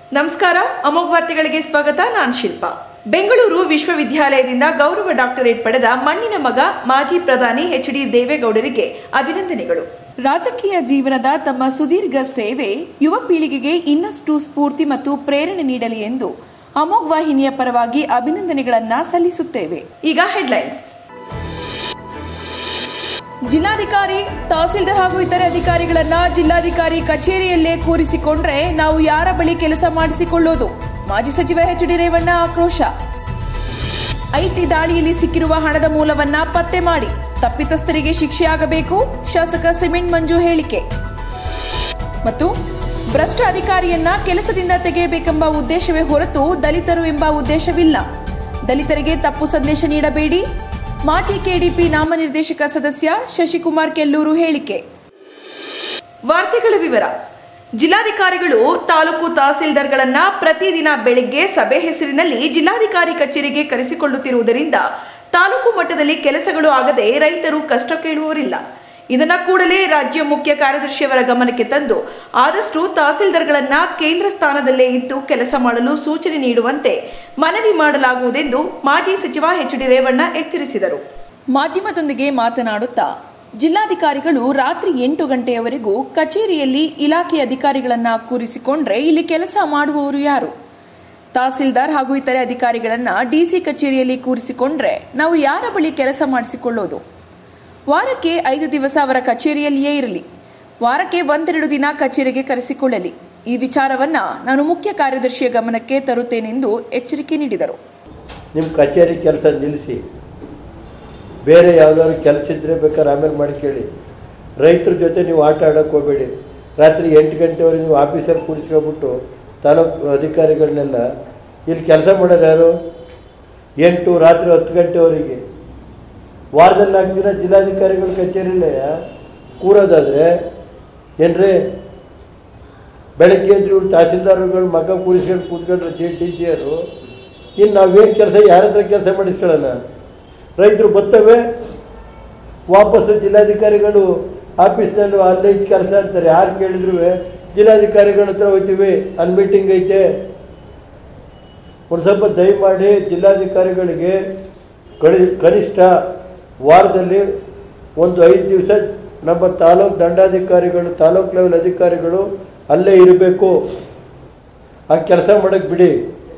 ನಮಸ್ಕಾರ ಅಮೋಘ್ ವಾರ್ತೆಗಳಿಗೆ ಸ್ವಾಗತ ನಾನು ಶಿಲ್ಪಾ ಬೆಂಗಳೂರು ವಿಶ್ವವಿದ್ಯಾಲಯದಿಂದ ಗೌರವ ಡಾಕ್ಟರೇಟ್ ಪಡೆದ ಮಣ್ಣಿನ ಮಗ ಮಾಜಿ ಪ್ರಧಾನಿ ಎಚ್ ಡಿ ದೇವೇಗೌಡರಿಗೆ ಅಭಿನಂದನೆಗಳು ರಾಜಕೀಯ ಜೀವನದ ತಮ್ಮ ಸುದೀರ್ಘ ಸೇವೆ ಯುವ ಪೀಳಿಗೆಗೆ ಇನ್ನಷ್ಟು ಸ್ಫೂರ್ತಿ ಮತ್ತು ಪ್ರೇರಣೆ ನೀಡಲಿ ಎಂದು ಅಮೋಘ್ ವಾಹಿನಿಯ ಪರವಾಗಿ ಅಭಿನಂದನೆಗಳನ್ನ ಸಲ್ಲಿಸುತ್ತೇವೆ ಈಗ ಹೆಡ್ಲೈನ್ಸ್ ಜಿಲ್ಲಾಧಿಕಾರಿ ತಹಸೀಲ್ದಾರ್ ಹಾಗೂ ಇತರೆ ಅಧಿಕಾರಿಗಳನ್ನ ಜಿಲ್ಲಾಧಿಕಾರಿ ಕಚೇರಿಯಲ್ಲೇ ಕೂರಿಸಿಕೊಂಡ್ರೆ ನಾವು ಯಾರ ಬಳಿ ಕೆಲಸ ಮಾಡಿಸಿಕೊಳ್ಳೋದು ಮಾಜಿ ಸಚಿವ ಎಚ್ ಡಿ ರೇವಣ್ಣ ಆಕ್ರೋಶ ಐಟಿ ದಾಳಿಯಲ್ಲಿ ಸಿಕ್ಕಿರುವ ಹಣದ ಮೂಲವನ್ನ ಪತ್ತೆ ಮಾಡಿ ತಪ್ಪಿತಸ್ಥರಿಗೆ ಶಿಕ್ಷೆಯಾಗಬೇಕು ಶಾಸಕ ಸಿಮೆಂಟ್ ಮಂಜು ಹೇಳಿಕೆ ಮತ್ತು ಭ್ರಷ್ಟ ಅಧಿಕಾರಿಯನ್ನ ಕೆಲಸದಿಂದ ತೆಗೆಯಬೇಕೆಂಬ ಉದ್ದೇಶವೇ ಹೊರತು ದಲಿತರು ಎಂಬ ಉದ್ದೇಶವಿಲ್ಲ ದಲಿತರಿಗೆ ತಪ್ಪು ಸಂದೇಶ ನೀಡಬೇಡಿ ಮಾಜಿ ಕೆಡಿಪಿ ನಾಮನಿರ್ದೇಶಕ ಸದಸ್ಯ ಶಶಿಕುಮಾರ್ ಕೆಲ್ಲೂರು ಹೇಳಿಕೆ ವಾರ್ತೆಗಳ ವಿವರ ಜಿಲ್ಲಾಧಿಕಾರಿಗಳು ತಾಲೂಕು ತಹಸೀಲ್ದಾರ್ಗಳನ್ನ ಪ್ರತಿದಿನ ಬೆಳಿಗ್ಗೆ ಸಭೆ ಹೆಸರಿನಲ್ಲಿ ಜಿಲ್ಲಾಧಿಕಾರಿ ಕಚೇರಿಗೆ ಕರೆಸಿಕೊಳ್ಳುತ್ತಿರುವುದರಿಂದ ತಾಲೂಕು ಮಟ್ಟದಲ್ಲಿ ಕೆಲಸಗಳು ಆಗದೆ ರೈತರು ಕಷ್ಟ ಕೇಳುವವರಿಲ್ಲ ಇದನ್ನ ಕೂಡಲೇ ರಾಜ್ಯ ಮುಖ್ಯ ಕಾರ್ಯದರ್ಶಿಯವರ ಗಮನಕ್ಕೆ ತಂದು ಆದಷ್ಟು ತಹಸೀಲ್ದಾರ್ಗಳನ್ನ ಕೇಂದ್ರ ಸ್ಥಾನದಲ್ಲೇ ಇದ್ದು ಕೆಲಸ ಮಾಡಲು ಸೂಚನೆ ನೀಡುವಂತೆ ಮನವಿ ಮಾಡಲಾಗುವುದೆಂದು ಮಾಜಿ ಸಚಿವ ಎಚ್ ಡಿ ರೇವಣ್ಣ ಎಚ್ಚರಿಸಿದರು ಮಾಧ್ಯಮದೊಂದಿಗೆ ಮಾತನಾಡುತ್ತಾ ಜಿಲ್ಲಾಧಿಕಾರಿಗಳು ರಾತ್ರಿ ಎಂಟು ಗಂಟೆಯವರೆಗೂ ಕಚೇರಿಯಲ್ಲಿ ಇಲಾಖೆ ಅಧಿಕಾರಿಗಳನ್ನ ಕೂರಿಸಿಕೊಂಡ್ರೆ ಇಲ್ಲಿ ಕೆಲಸ ಮಾಡುವವರು ಯಾರು ತಹಸೀಲ್ದಾರ್ ಹಾಗೂ ಇತರೆ ಅಧಿಕಾರಿಗಳನ್ನ ಡಿಸಿ ಕಚೇರಿಯಲ್ಲಿ ಕೂರಿಸಿಕೊಂಡ್ರೆ ನಾವು ಯಾರ ಬಳಿ ಕೆಲಸ ಮಾಡಿಸಿಕೊಳ್ಳೋದು ವಾರಕ್ಕೆ ಐದು ದಿವಸ ಅವರ ಕಚೇರಿಯಲ್ಲಿಯೇ ಇರಲಿ ವಾರಕ್ಕೆ ಒಂದೆರಡು ದಿನ ಕಚೇರಿಗೆ ಕರೆಸಿಕೊಳ್ಳಲಿ ಈ ವಿಚಾರವನ್ನ ನಾನು ಮುಖ್ಯ ಕಾರ್ಯದರ್ಶಿಯ ಗಮನಕ್ಕೆ ತರುತ್ತೇನೆಂದು ಎಚ್ಚರಿಕೆ ನೀಡಿದರು ನಿಮ್ಮ ಕಚೇರಿ ಕೆಲಸ ನಿಲ್ಲಿಸಿ ಬೇರೆ ಯಾವುದಾದ್ರು ಕೆಲಸ ಇದ್ದರೆ ಬೇಕಾದ್ರೆ ಆಮೇಲೆ ಮಾಡಿ ಕೇಳಿ ರೈತರ ಜೊತೆ ನೀವು ಆಟ ಆಡೋಕ್ಕೆ ಹೋಗಬೇಡಿ ರಾತ್ರಿ ಎಂಟು ಗಂಟೆವರೆಗೆ ನೀವು ಆಫೀಸಲ್ಲಿ ಕೂರಿಸ್ಕೊಬಿಟ್ಟು ತಾಲೂಕು ಅಧಿಕಾರಿಗಳನ್ನೆಲ್ಲ ಇಲ್ಲಿ ಕೆಲಸ ಮಾಡೋರು ಯಾರು ಎಂಟು ರಾತ್ರಿ ಹತ್ತು ಗಂಟೆವರೆಗೆ ವಾರದಲ್ಲಿ ನಾಲ್ಕು ದಿನ ಜಿಲ್ಲಾಧಿಕಾರಿಗಳ ಕಚೇರಿಲೇ ಕೂರೋದಾದರೆ ಏನ್ರಿ ಬೆಳಗ್ಗೆ ಎದ್ದು ಇವ್ರು ತಹಸೀಲ್ದಾರ್ಗಳು ಮಗ ಕೂರಿಸ್ಕೊಂಡು ಕೂತ್ಕೊಂಡ್ರೆ ಜಿ ಡಿ ಸಿ ಅವರು ಇನ್ನು ನಾವೇನು ಕೆಲಸ ಯಾರ ಹತ್ರ ಕೆಲಸ ಮಾಡಿಸ್ಕೊಳ್ಳೋಣ ರೈತರು ಬರ್ತವೆ ವಾಪಸ್ಸು ಜಿಲ್ಲಾಧಿಕಾರಿಗಳು ಆಫೀಸ್ನಲ್ಲೂ ಅಲ್ಲೇ ಇದ್ದು ಕೆಲಸ ಅಂತಾರೆ ಯಾರು ಕೇಳಿದ್ರು ಜಿಲ್ಲಾಧಿಕಾರಿಗಳ ಹತ್ರ ಹೋಗ್ತೀವಿ ಅಲ್ಲಿ ಮೀಟಿಂಗ್ ಐತೆ ಒಂದು ಸ್ವಲ್ಪ ದಯಮಾಡಿ ಜಿಲ್ಲಾಧಿಕಾರಿಗಳಿಗೆ ಕಡಿ ಕನಿಷ್ಠ ವಾರದಲ್ಲಿ ಒಂದು ಐದು ದಿವಸ ನಮ್ಮ ತಾಲೂಕು ದಂಡಾಧಿಕಾರಿಗಳು ತಾಲೂಕು ಲೆವೆಲ್ ಅಧಿಕಾರಿಗಳು ಅಲ್ಲೇ ಇರಬೇಕು ಆ ಕೆಲಸ ಮಾಡೋಕ್ಕೆ ಬಿಡಿ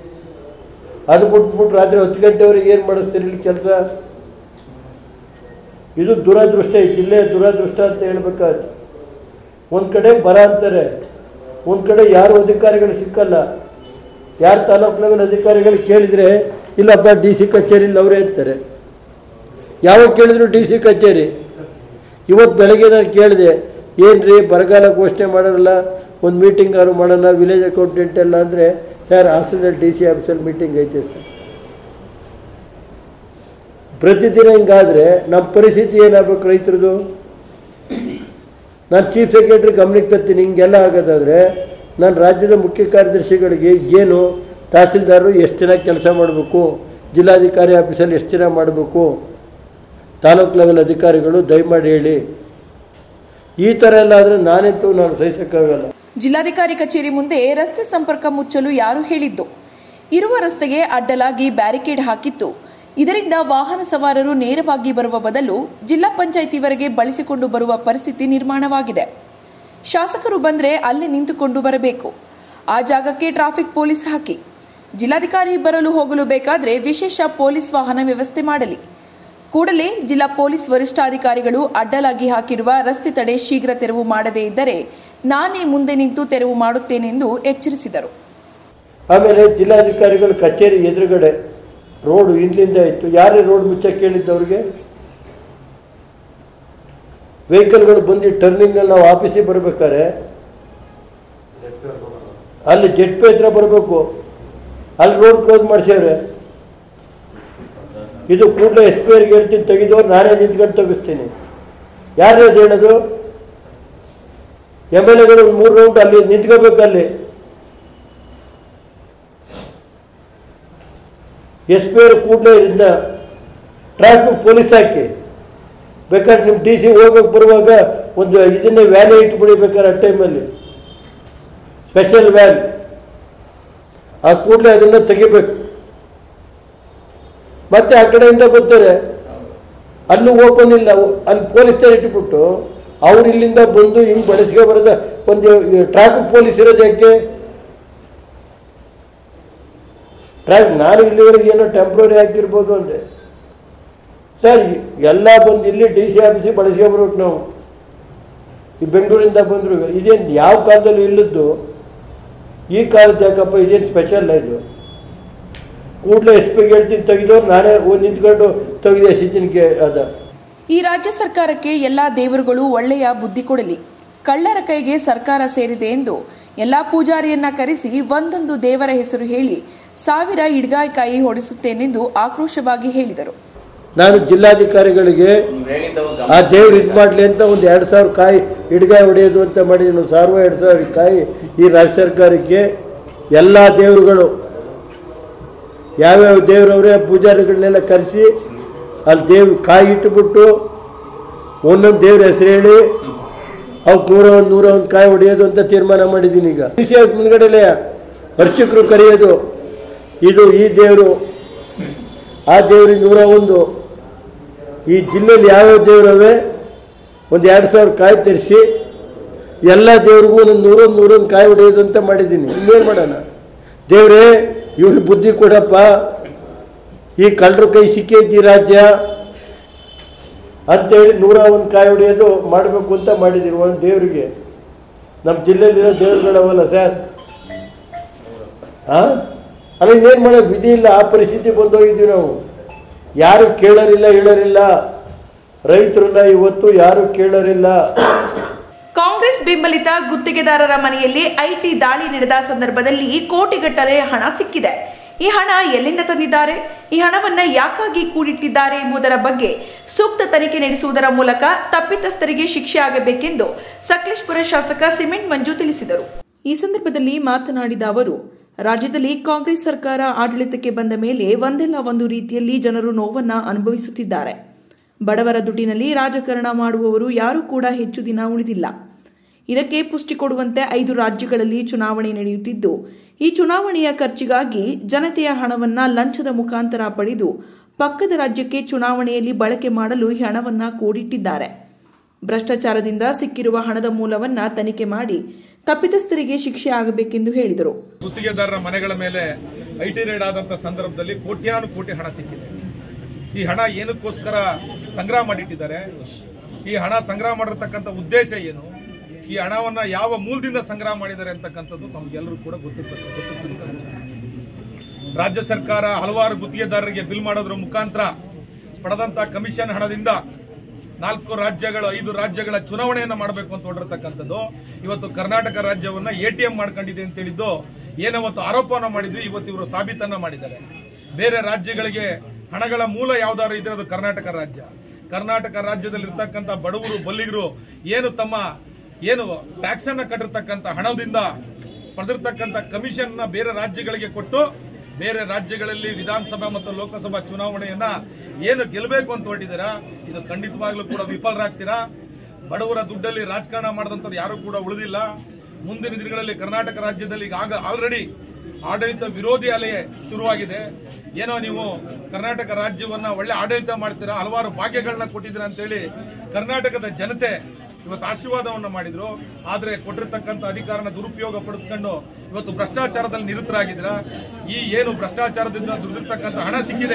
ಅದು ಬಿಟ್ಬಿಟ್ಟು ರಾತ್ರಿ ಹತ್ತು ಗಂಟೆವರೆಗೆ ಏನು ಮಾಡಿಸ್ತೀರಿ ಇಲ್ಲಿ ಕೆಲಸ ಇದು ದುರದೃಷ್ಟ ಈ ಜಿಲ್ಲೆಯ ದುರದೃಷ್ಟ ಅಂತ ಹೇಳ್ಬೇಕಾದ್ರೆ ಒಂದು ಕಡೆ ಬರ ಅಂತಾರೆ ಒಂದು ಕಡೆ ಯಾರು ಅಧಿಕಾರಿಗಳು ಸಿಕ್ಕಲ್ಲ ಯಾರು ತಾಲೂಕು ಲೆವೆಲ್ ಅಧಿಕಾರಿಗಳು ಕೇಳಿದರೆ ಇಲ್ಲಪ್ಪ ಡಿ ಸಿ ಕಚೇರಿಲಿ ಅವರೇ ಇರ್ತಾರೆ ಯಾವಾಗ ಕೇಳಿದ್ರು ಡಿ ಸಿ ಕಚೇರಿ ಇವತ್ತು ಬೆಳಗ್ಗೆ ನಾನು ಕೇಳಿದೆ ಏನು ರೀ ಬರಗಾಲ ಘೋಷಣೆ ಮಾಡೋರಲ್ಲ ಒಂದು ಮೀಟಿಂಗ್ ಆದ್ರು ಮಾಡೋಣ ವಿಲೇಜ್ ಅಕೌಂಟೆಂಟ್ ಎಲ್ಲ ಅಂದರೆ ಸರ್ ಹಾಸನದಲ್ಲಿ ಡಿ ಸಿ ಆಫೀಸಲ್ಲಿ ಮೀಟಿಂಗ್ ಐತೆ ಸರ್ ಪ್ರತಿದಿನ ಹಿಂಗಾದರೆ ನಮ್ಮ ಪರಿಸ್ಥಿತಿ ಏನಾಗಬೇಕು ರೈತರದು ನಾನು ಚೀಫ್ ಸೆಕ್ರೆಟರಿ ಗಮನಕ್ಕೆ ತರ್ತೀನಿ ಹಿಂಗೆಲ್ಲ ಆಗೋದಾದರೆ ನಾನು ರಾಜ್ಯದ ಮುಖ್ಯ ಕಾರ್ಯದರ್ಶಿಗಳಿಗೆ ಏನು ತಹಸೀಲ್ದಾರರು ಎಷ್ಟು ಜನ ಕೆಲಸ ಮಾಡಬೇಕು ಜಿಲ್ಲಾಧಿಕಾರಿ ಆಫೀಸಲ್ಲಿ ಎಷ್ಟು ಜನ ಮಾಡಬೇಕು ತಾಲೂಕು ಲೆವೆಲ್ ಅಧಿಕಾರಿಗಳು ದಯಮಾಡಿ ಹೇಳಿ ಈ ಥರ ಎಲ್ಲ ಆದರೆ ನಾನಂತೂ ನಾನು ಸಹಿಸೋಕ್ಕಾಗಲ್ಲ ಜಿಲ್ಲಾಧಿಕಾರಿ ಕಚೇರಿ ಮುಂದೆ ರಸ್ತೆ ಸಂಪರ್ಕ ಮುಚ್ಚಲು ಯಾರು ಹೇಳಿದ್ದು ಇರುವ ರಸ್ತೆಗೆ ಅಡ್ಡಲಾಗಿ ಬ್ಯಾರಿಕೇಡ್ ಹಾಕಿತ್ತು ಇದರಿಂದ ವಾಹನ ಸವಾರರು ನೇರವಾಗಿ ಬರುವ ಬದಲು ಜಿಲ್ಲಾ ಪಂಚಾಯಿತಿವರೆಗೆ ಬಳಸಿಕೊಂಡು ಬರುವ ಪರಿಸ್ಥಿತಿ ನಿರ್ಮಾಣವಾಗಿದೆ ಶಾಸಕರು ಬಂದ್ರೆ ಅಲ್ಲಿ ನಿಂತುಕೊಂಡು ಬರಬೇಕು ಆ ಜಾಗಕ್ಕೆ ಟ್ರಾಫಿಕ್ ಪೊಲೀಸ್ ಹಾಕಿ ಜಿಲ್ಲಾಧಿಕಾರಿ ಬರಲು ಹೋಗಲು ಬೇಕಾದ್ರೆ ವಿಶೇಷ ಪೊಲೀಸ್ ವಾಹನ ವ್ಯವಸ್ಥೆ ಮಾಡಲಿ ಕೂಡಲೇ ಜಿಲ್ಲಾ ಪೊಲೀಸ್ ವರಿಷ್ಠಾಧಿಕಾರಿಗಳು ಅಡ್ಡಲಾಗಿ ಹಾಕಿರುವ ರಸ್ತೆ ತಡೆ ಶೀಘ್ರ ತೆರವು ಮಾಡದೇ ಇದ್ದರೆ ನಾನೇ ಮುಂದೆ ನಿಂತು ತೆರವು ಮಾಡುತ್ತೇನೆಂದು ಎಚ್ಚರಿಸಿದರು ಆಮೇಲೆ ಜಿಲ್ಲಾಧಿಕಾರಿಗಳ ಕಚೇರಿ ಎದುರುಗಡೆ ರೋಡು ಹಿಂದಿಂದ ಇತ್ತು ಯಾರೇ ರೋಡ್ ಮುಚ್ಚಕ್ಕೆ ಕೇಳಿದ್ದವ್ರಿಗೆ ವೆಹಿಕಲ್ಗಳು ಬಂದು ಟರ್ನಿಂಗ್ನಲ್ಲಿ ನಾವು ಆಫೀಸಿಗೆ ಬರಬೇಕಾದ್ರೆ ಅಲ್ಲಿ ಜೆಟ್ ಪೇ ಹತ್ರ ಬರಬೇಕು ಅಲ್ಲಿ ರೋಡ್ ಕ್ಲೋಸ್ ಮಾಡಿಸ್ಯವ್ರೆ ಇದು ಕೂಡಲೇ ಎಸ್ ಪಿ ಅವ್ರಿಗೆ ಹೇಳ್ತೀನಿ ತೆಗೆದವ್ರು ನಾನೇ ನಿಂತ್ಕೊಂಡು ತೆಗಿಸ್ತೀನಿ ಯಾರು ಅದು ಹೇಳೋದು ಎಮ್ ಎಲ್ ಎಗಳು ಮೂರು ರೌಂಡ್ ಅಲ್ಲಿ ನಿಂತ್ಕೋಬೇಕು ಅಲ್ಲಿ ಎಸ್ ಪಿ ಅವರು ಕೂಡಲೇ ಇದನ್ನ ಟ್ರಾಫಿಕ್ ಪೊಲೀಸ್ ಹಾಕಿ ಬೇಕಾದ್ರೆ ನಿಮ್ಮ ಡಿ ಸಿ ಹೋಗೋಕೆ ಬರುವಾಗ ಒಂದು ಇದನ್ನೇ ವ್ಯಾನ್ ಇಟ್ಬಿಡಿ ಬೇಕಾದ್ರೆ ಆ ಟೈಮಲ್ಲಿ ಸ್ಪೆಷಲ್ ವ್ಯಾನ್ ಆ ಕೂಡಲೇ ಅದನ್ನು ತೆಗಿಬೇಕು ಮತ್ತೆ ಆ ಕಡೆಯಿಂದ ಬರ್ತಾರೆ ಅಲ್ಲೂ ಓಪನ್ ಇಲ್ಲ ಅಲ್ಲಿ ಪೊಲೀಸ್ ಇಟ್ಬಿಟ್ಟು ಅವ್ರು ಇಲ್ಲಿಂದ ಬಂದು ಹಿಂಗೆ ಬಳಸ್ಕೊ ಬರೋದ ಒಂದು ಟ್ರಾಫಿಕ್ ಪೊಲೀಸ್ ಇರೋದು ಯಾಕೆ ಟ್ರಾಫಿಕ್ ನಾನು ಇಲ್ಲಿವರೆಗೆ ಏನೋ ಟೆಂಪ್ರರಿ ಹಾಕಿರ್ಬೋದು ಅಂದರೆ ಸರ್ ಎಲ್ಲ ಬಂದು ಇಲ್ಲಿ ಡಿ ಸಿ ಆಫೀಸಿಗೆ ಬಳಸ್ಕೊಬರ್ಬೇಕು ನಾವು ಈ ಬೆಂಗಳೂರಿಂದ ಬಂದರು ಇದೇನು ಯಾವ ಕಾಲದಲ್ಲಿ ಇಲ್ಲದ್ದು ಈ ಕಾಲದ ಯಾಕಪ್ಪ ಇದೇನು ಸ್ಪೆಷಲ್ ಇದು ಕೂಡಲೇ ಎಸ್ ಪಿಗೆ ಹೇಳ್ತೀನಿ ತೆಗೆದವ್ರು ನಾನೇ ಹೋಗಿ ನಿಂತ್ಕೊಂಡು ತೆಗೆದೆ ಸಿದ್ದಿನಿಗೆ ಅದ ಈ ರಾಜ್ಯ ಸರ್ಕಾರಕ್ಕೆ ಎಲ್ಲಾ ದೇವರುಗಳು ಒಳ್ಳೆಯ ಬುದ್ಧಿ ಕೊಡಲಿ ಕಳ್ಳರ ಕೈಗೆ ಸರ್ಕಾರ ಸೇರಿದೆ ಎಂದು ಎಲ್ಲಾ ಪೂಜಾರಿಯನ್ನ ಕರೆಸಿ ಒಂದೊಂದು ದೇವರ ಹೆಸರು ಹೇಳಿ ಸಾವಿರ ಇಡ್ಗಾಯಿಕಾಯಿ ಹೊಡೆಸುತ್ತೇನೆಂದು ಆಕ್ರೋಶವಾಗಿ ಹೇಳಿದರು ನಾನು ಜಿಲ್ಲಾಧಿಕಾರಿಗಳಿಗೆ ಆ ದೇವ್ರು ಇದು ಮಾಡಲಿ ಅಂತ ಒಂದು ಎರಡು ಸಾವಿರ ಕಾಯಿ ಹಿಡ್ಗಾಯಿ ಹೊಡೆಯೋದು ಅಂತ ಮಾಡಿದ್ದೀನಿ ಒಂದು ಸಾವಿರ ಎರಡು ಸಾವಿರ ಕಾಯಿ ಈ ರಾಜ್ಯ ಸರ್ಕಾರಕ್ಕೆ ಎಲ್ಲ ದೇವರುಗಳು ಯಾವ್ಯಾವ ದೇವರವರೇ ಪೂಜಾರಿಗಳನ್ನೆಲ್ಲ ಕರೆಸಿ ಅಲ್ಲಿ ದೇವ್ ಕಾಯಿ ಇಟ್ಟುಬಿಟ್ಟು ಒಂದೊಂದು ದೇವ್ರ ಹೆಸರು ಹೇಳಿ ಅವಕ್ಕೆ ನೂರ ಒಂದು ನೂರ ಒಂದು ಕಾಯಿ ಹೊಡೆಯೋದು ಅಂತ ತೀರ್ಮಾನ ಮಾಡಿದ್ದೀನಿ ಈಗ ಸಿ ಮುಂದ್ಗಡೆಲೆ ಅರ್ಚಕರು ಕರೆಯೋದು ಇದು ಈ ದೇವರು ಆ ದೇವ್ರಿಗೆ ನೂರ ಒಂದು ಈ ಜಿಲ್ಲೆಯಲ್ಲಿ ಯಾವ್ಯಾವ ದೇವರವೆ ಒಂದು ಎರಡು ಸಾವಿರ ಕಾಯಿ ತರಿಸಿ ಎಲ್ಲ ದೇವ್ರಿಗೂ ಒಂದೊಂದು ನೂರೊಂದು ನೂರೊಂದು ಕಾಯಿ ಹೊಡೆಯೋದು ಅಂತ ಮಾಡಿದ್ದೀನಿ ಇನ್ನೇನು ಮಾಡೋಣ ದೇವ್ರೇ ಇವ್ರಿಗೆ ಬುದ್ಧಿ ಕೊಡಪ್ಪ ಈ ಕಳ್ಳರ ಕೈ ಸಿಕ್ಕೈತಿ ಈ ರಾಜ್ಯ ಅಂತೇಳಿ ನೂರ ಒಂದು ಕಾಯಿ ಹೊಡೆಯೋದು ಮಾಡಬೇಕು ಅಂತ ಮಾಡಿದ್ದೀನಿ ಒಂದು ದೇವರಿಗೆ ನಮ್ಮ ಜಿಲ್ಲೆಯಲ್ಲಿರೋ ದೇವ್ರುಗಳವಲ್ಲ ಸರ್ ಹಾಂ ಅಲ್ಲ ಇನ್ನೇನು ಮಾಡೋದು ವಿಧಿ ಇಲ್ಲ ಆ ಪರಿಸ್ಥಿತಿ ಬಂದೋಗಿದ್ದೀವಿ ನಾವು ಯಾರು ಕೇಳೋರಿಲ್ಲ ಹೇಳೋರಿಲ್ಲ ರೈತರನ್ನ ಇವತ್ತು ಯಾರು ಕೇಳೋರಿಲ್ಲ ಕಾಂಗ್ರೆಸ್ ಬೆಂಬಲಿತ ಗುತ್ತಿಗೆದಾರರ ಮನೆಯಲ್ಲಿ ಐಟಿ ದಾಳಿ ನಡೆದ ಸಂದರ್ಭದಲ್ಲಿ ಕೋಟಿಗಟ್ಟಲೆ ಹಣ ಸಿಕ್ಕಿದೆ ಈ ಹಣ ಎಲ್ಲಿಂದ ತಂದಿದ್ದಾರೆ ಈ ಹಣವನ್ನ ಯಾಕಾಗಿ ಕೂಡಿಟ್ಟಿದ್ದಾರೆ ಎಂಬುದರ ಬಗ್ಗೆ ಸೂಕ್ತ ತನಿಖೆ ನಡೆಸುವುದರ ಮೂಲಕ ತಪ್ಪಿತಸ್ಥರಿಗೆ ಶಿಕ್ಷೆ ಆಗಬೇಕೆಂದು ಸಕಲೇಶ್ಪುರ ಶಾಸಕ ಸಿಮೆಂಟ್ ಮಂಜು ತಿಳಿಸಿದರು ಈ ಸಂದರ್ಭದಲ್ಲಿ ಮಾತನಾಡಿದ ಅವರು ರಾಜ್ಯದಲ್ಲಿ ಕಾಂಗ್ರೆಸ್ ಸರ್ಕಾರ ಆಡಳಿತಕ್ಕೆ ಬಂದ ಮೇಲೆ ಒಂದಲ್ಲ ಒಂದು ರೀತಿಯಲ್ಲಿ ಜನರು ನೋವನ್ನ ಅನುಭವಿಸುತ್ತಿದ್ದಾರೆ ಬಡವರ ದುಡ್ಡಿನಲ್ಲಿ ರಾಜಕಾರಣ ಮಾಡುವವರು ಯಾರೂ ಕೂಡ ಹೆಚ್ಚು ದಿನ ಉಳಿದಿಲ್ಲ ಇದಕ್ಕೆ ಪುಷ್ಟಿ ಕೊಡುವಂತೆ ಐದು ರಾಜ್ಯಗಳಲ್ಲಿ ಚುನಾವಣೆ ನಡೆಯುತ್ತಿದ್ದು ಈ ಚುನಾವಣೆಯ ಖರ್ಚಿಗಾಗಿ ಜನತೆಯ ಹಣವನ್ನ ಲಂಚದ ಮುಖಾಂತರ ಪಡೆದು ಪಕ್ಕದ ರಾಜ್ಯಕ್ಕೆ ಚುನಾವಣೆಯಲ್ಲಿ ಬಳಕೆ ಮಾಡಲು ಈ ಹಣವನ್ನ ಕೂಡಿಟ್ಟಿದ್ದಾರೆ ಭ್ರಷ್ಟಾಚಾರದಿಂದ ಸಿಕ್ಕಿರುವ ಹಣದ ಮೂಲವನ್ನ ತನಿಖೆ ಮಾಡಿ ತಪ್ಪಿತಸ್ಥರಿಗೆ ಶಿಕ್ಷೆ ಆಗಬೇಕೆಂದು ಹೇಳಿದರು ಗುತ್ತಿಗೆದಾರರ ಮನೆಗಳ ಮೇಲೆ ಐಟಿ ರೇಡ್ ಆದಂತ ಸಂದರ್ಭದಲ್ಲಿ ಕೋಟ್ಯಾನು ಕೋಟಿ ಹಣ ಸಿಕ್ಕಿದೆ ಈ ಹಣ ಏನಕ್ಕೋಸ್ಕರ ಸಂಗ್ರಹ ಮಾಡಿಟ್ಟಿದ್ದಾರೆ ಈ ಹಣ ಸಂಗ್ರಹ ಮಾಡಿರ್ತಕ್ಕಂಥ ಉದ್ದೇಶ ಏನು ಈ ಹಣವನ್ನ ಯಾವ ಮೂಲದಿಂದ ಸಂಗ್ರಹ ಮಾಡಿದ್ದಾರೆ ಅಂತಕ್ಕಂಥದ್ದು ನಮ್ಗೆಲ್ಲರೂ ಕೂಡ ಗೊತ್ತಿರ್ತಕ್ಕ ಗೊತ್ತಿರ್ತಕ್ಕಂಥ ವಿಚಾರ ರಾಜ್ಯ ಸರ್ಕಾರ ಹಲವಾರು ಗುತ್ತಿಗೆದಾರರಿಗೆ ಬಿಲ್ ಮಾಡೋದ್ರ ಮುಖಾಂತರ ಪಡೆದಂತ ಕಮಿಷನ್ ಹಣದಿಂದ ನಾಲ್ಕು ರಾಜ್ಯಗಳು ಐದು ರಾಜ್ಯಗಳ ಚುನಾವಣೆಯನ್ನು ಮಾಡಬೇಕು ಅಂತ ಹೊರಟಿರ್ತಕ್ಕಂಥದ್ದು ಇವತ್ತು ಕರ್ನಾಟಕ ರಾಜ್ಯವನ್ನ ಎ ಟಿ ಎಂ ಮಾಡ್ಕೊಂಡಿದೆ ಅಂತ ಹೇಳಿದ್ದು ಏನವತ್ತು ಆರೋಪನ ಮಾಡಿದ್ವಿ ಇವತ್ತು ಇವರು ಸಾಬೀತನ್ನ ಮಾಡಿದ್ದಾರೆ ಬೇರೆ ರಾಜ್ಯಗಳಿಗೆ ಹಣಗಳ ಮೂಲ ಯಾವ್ದಾದ್ರು ಇದ್ರೆ ಅದು ಕರ್ನಾಟಕ ರಾಜ್ಯ ಕರ್ನಾಟಕ ರಾಜ್ಯದಲ್ಲಿ ಇರ್ತಕ್ಕಂಥ ಬಡವರು ಬಲ್ಲಿಗರು ಏನು ತಮ್ಮ ಏನು ಟ್ಯಾಕ್ಸ್ ಅನ್ನ ಕಟ್ಟಿರ್ತಕ್ಕಂಥ ಹಣದಿಂದ ಪಡೆದಿರ್ತಕ್ಕಂಥ ಕಮಿಷನ್ ನ ಬೇರೆ ರಾಜ್ಯಗಳಿಗೆ ಕೊಟ್ಟು ಬೇರೆ ರಾಜ್ಯಗಳಲ್ಲಿ ವಿಧಾನಸಭಾ ಮತ್ತು ಲೋಕಸಭಾ ಚುನಾವಣೆಯನ್ನ ಏನು ಗೆಲ್ಲಬೇಕು ಅಂತ ಹೊರಟಿದ್ದೀರಾ ಇದು ಖಂಡಿತವಾಗ್ಲೂ ಕೂಡ ವಿಫಲರಾಗ್ತೀರಾ ಬಡವರ ದುಡ್ಡಲ್ಲಿ ರಾಜಕಾರಣ ಮಾಡಿದಂಥವ್ರು ಯಾರು ಕೂಡ ಉಳಿದಿಲ್ಲ ಮುಂದಿನ ದಿನಗಳಲ್ಲಿ ಕರ್ನಾಟಕ ರಾಜ್ಯದಲ್ಲಿ ಈಗ ಆಗ ಆಲ್ರೆಡಿ ಆಡಳಿತ ವಿರೋಧಿ ಅಲೆ ಶುರುವಾಗಿದೆ ಏನೋ ನೀವು ಕರ್ನಾಟಕ ರಾಜ್ಯವನ್ನ ಒಳ್ಳೆ ಆಡಳಿತ ಮಾಡ್ತೀರಾ ಹಲವಾರು ಭಾಗ್ಯಗಳನ್ನ ಕೊಟ್ಟಿದ್ದೀರಾ ಅಂತೇಳಿ ಕರ್ನಾಟಕದ ಜನತೆ ಇವತ್ತು ಆಶೀರ್ವಾದವನ್ನ ಮಾಡಿದ್ರು ಆದ್ರೆ ಕೊಟ್ಟಿರ್ತಕ್ಕಂಥ ಅಧಿಕಾರನ ದುರುಪಯೋಗ ಪಡಿಸ್ಕೊಂಡು ಇವತ್ತು ಭ್ರಷ್ಟಾಚಾರದಲ್ಲಿ ನಿರತರಾಗಿದ್ದೀರಾ ಈ ಏನು ಭ್ರಷ್ಟಾಚಾರದಿಂದ ದುಡಿದಿರ್ತಕ್ಕಂಥ ಹಣ ಸಿಕ್ಕಿದೆ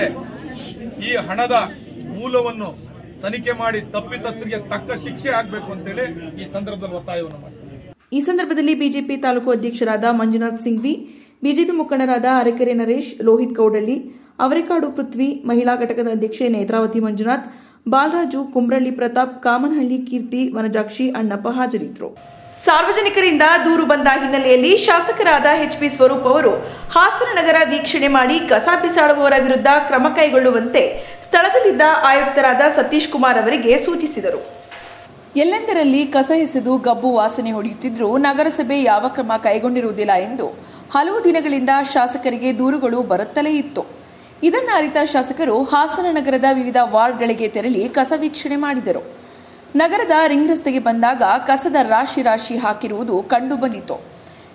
ಈ ಹಣದ ಮೂಲವನ್ನು ತನಿಖೆ ಮಾಡಿ ತಪ್ಪಿತಸ್ಥರಿಗೆ ತಕ್ಕ ಶಿಕ್ಷೆ ಆಗಬೇಕು ಅಂತೇಳಿ ಈ ಸಂದರ್ಭದಲ್ಲಿ ಒತ್ತಾಯವನ್ನು ಮಾಡ್ತೀನಿ ಈ ಸಂದರ್ಭದಲ್ಲಿ ಬಿಜೆಪಿ ತಾಲೂಕು ಅಧ್ಯಕ್ಷರಾದ ಮಂಜುನಾಥ್ ಸಿಂಘ್ವಿ ಬಿಜೆಪಿ ಮುಖಂಡರಾದ ಅರಕೆರೆ ನರೇಶ್ ಲೋಹಿತ್ ಕೌಡಳ್ಳಿ ಅವರೆಕಾಡು ಪೃಥ್ವಿ ಮಹಿಳಾ ಘಟಕದ ಅಧ್ಯಕ್ಷೆ ನೇತ್ರಾವತಿ ಮಂಜುನಾಥ್ ಬಾಲರಾಜು ಕುಮ್ರಳ್ಳಿ ಪ್ರತಾಪ್ ಕಾಮನಹಳ್ಳಿ ಕೀರ್ತಿ ವನಜಾಕ್ಷಿ ಅಣ್ಣಪ್ಪ ಹಾಜರಿದ್ದರು ಸಾರ್ವಜನಿಕರಿಂದ ದೂರು ಬಂದ ಹಿನ್ನೆಲೆಯಲ್ಲಿ ಶಾಸಕರಾದ ಎಚ್ಪಿ ಸ್ವರೂಪ್ ಅವರು ಹಾಸನ ನಗರ ವೀಕ್ಷಣೆ ಮಾಡಿ ಕಸ ಬಿಸಾಡುವವರ ವಿರುದ್ಧ ಕ್ರಮ ಕೈಗೊಳ್ಳುವಂತೆ ಸ್ಥಳದಲ್ಲಿದ್ದ ಆಯುಕ್ತರಾದ ಸತೀಶ್ ಕುಮಾರ್ ಅವರಿಗೆ ಸೂಚಿಸಿದರು ಎಲ್ಲೆಂದರಲ್ಲಿ ಕಸ ಎಸೆದು ಗಬ್ಬು ವಾಸನೆ ಹೊಡೆಯುತ್ತಿದ್ರೂ ನಗರಸಭೆ ಯಾವ ಕ್ರಮ ಕೈಗೊಂಡಿರುವುದಿಲ್ಲ ಎಂದು ಹಲವು ದಿನಗಳಿಂದ ಶಾಸಕರಿಗೆ ದೂರುಗಳು ಬರುತ್ತಲೇ ಇತ್ತು ಇದನ್ನ ಅರಿತ ಶಾಸಕರು ಹಾಸನ ನಗರದ ವಿವಿಧ ವಾರ್ಡ್ಗಳಿಗೆ ತೆರಳಿ ಕಸ ವೀಕ್ಷಣೆ ಮಾಡಿದರು ನಗರದ ರಿಂಗ್ ರಸ್ತೆಗೆ ಬಂದಾಗ ಕಸದ ರಾಶಿ ರಾಶಿ ಹಾಕಿರುವುದು ಕಂಡು ಬಂದಿತು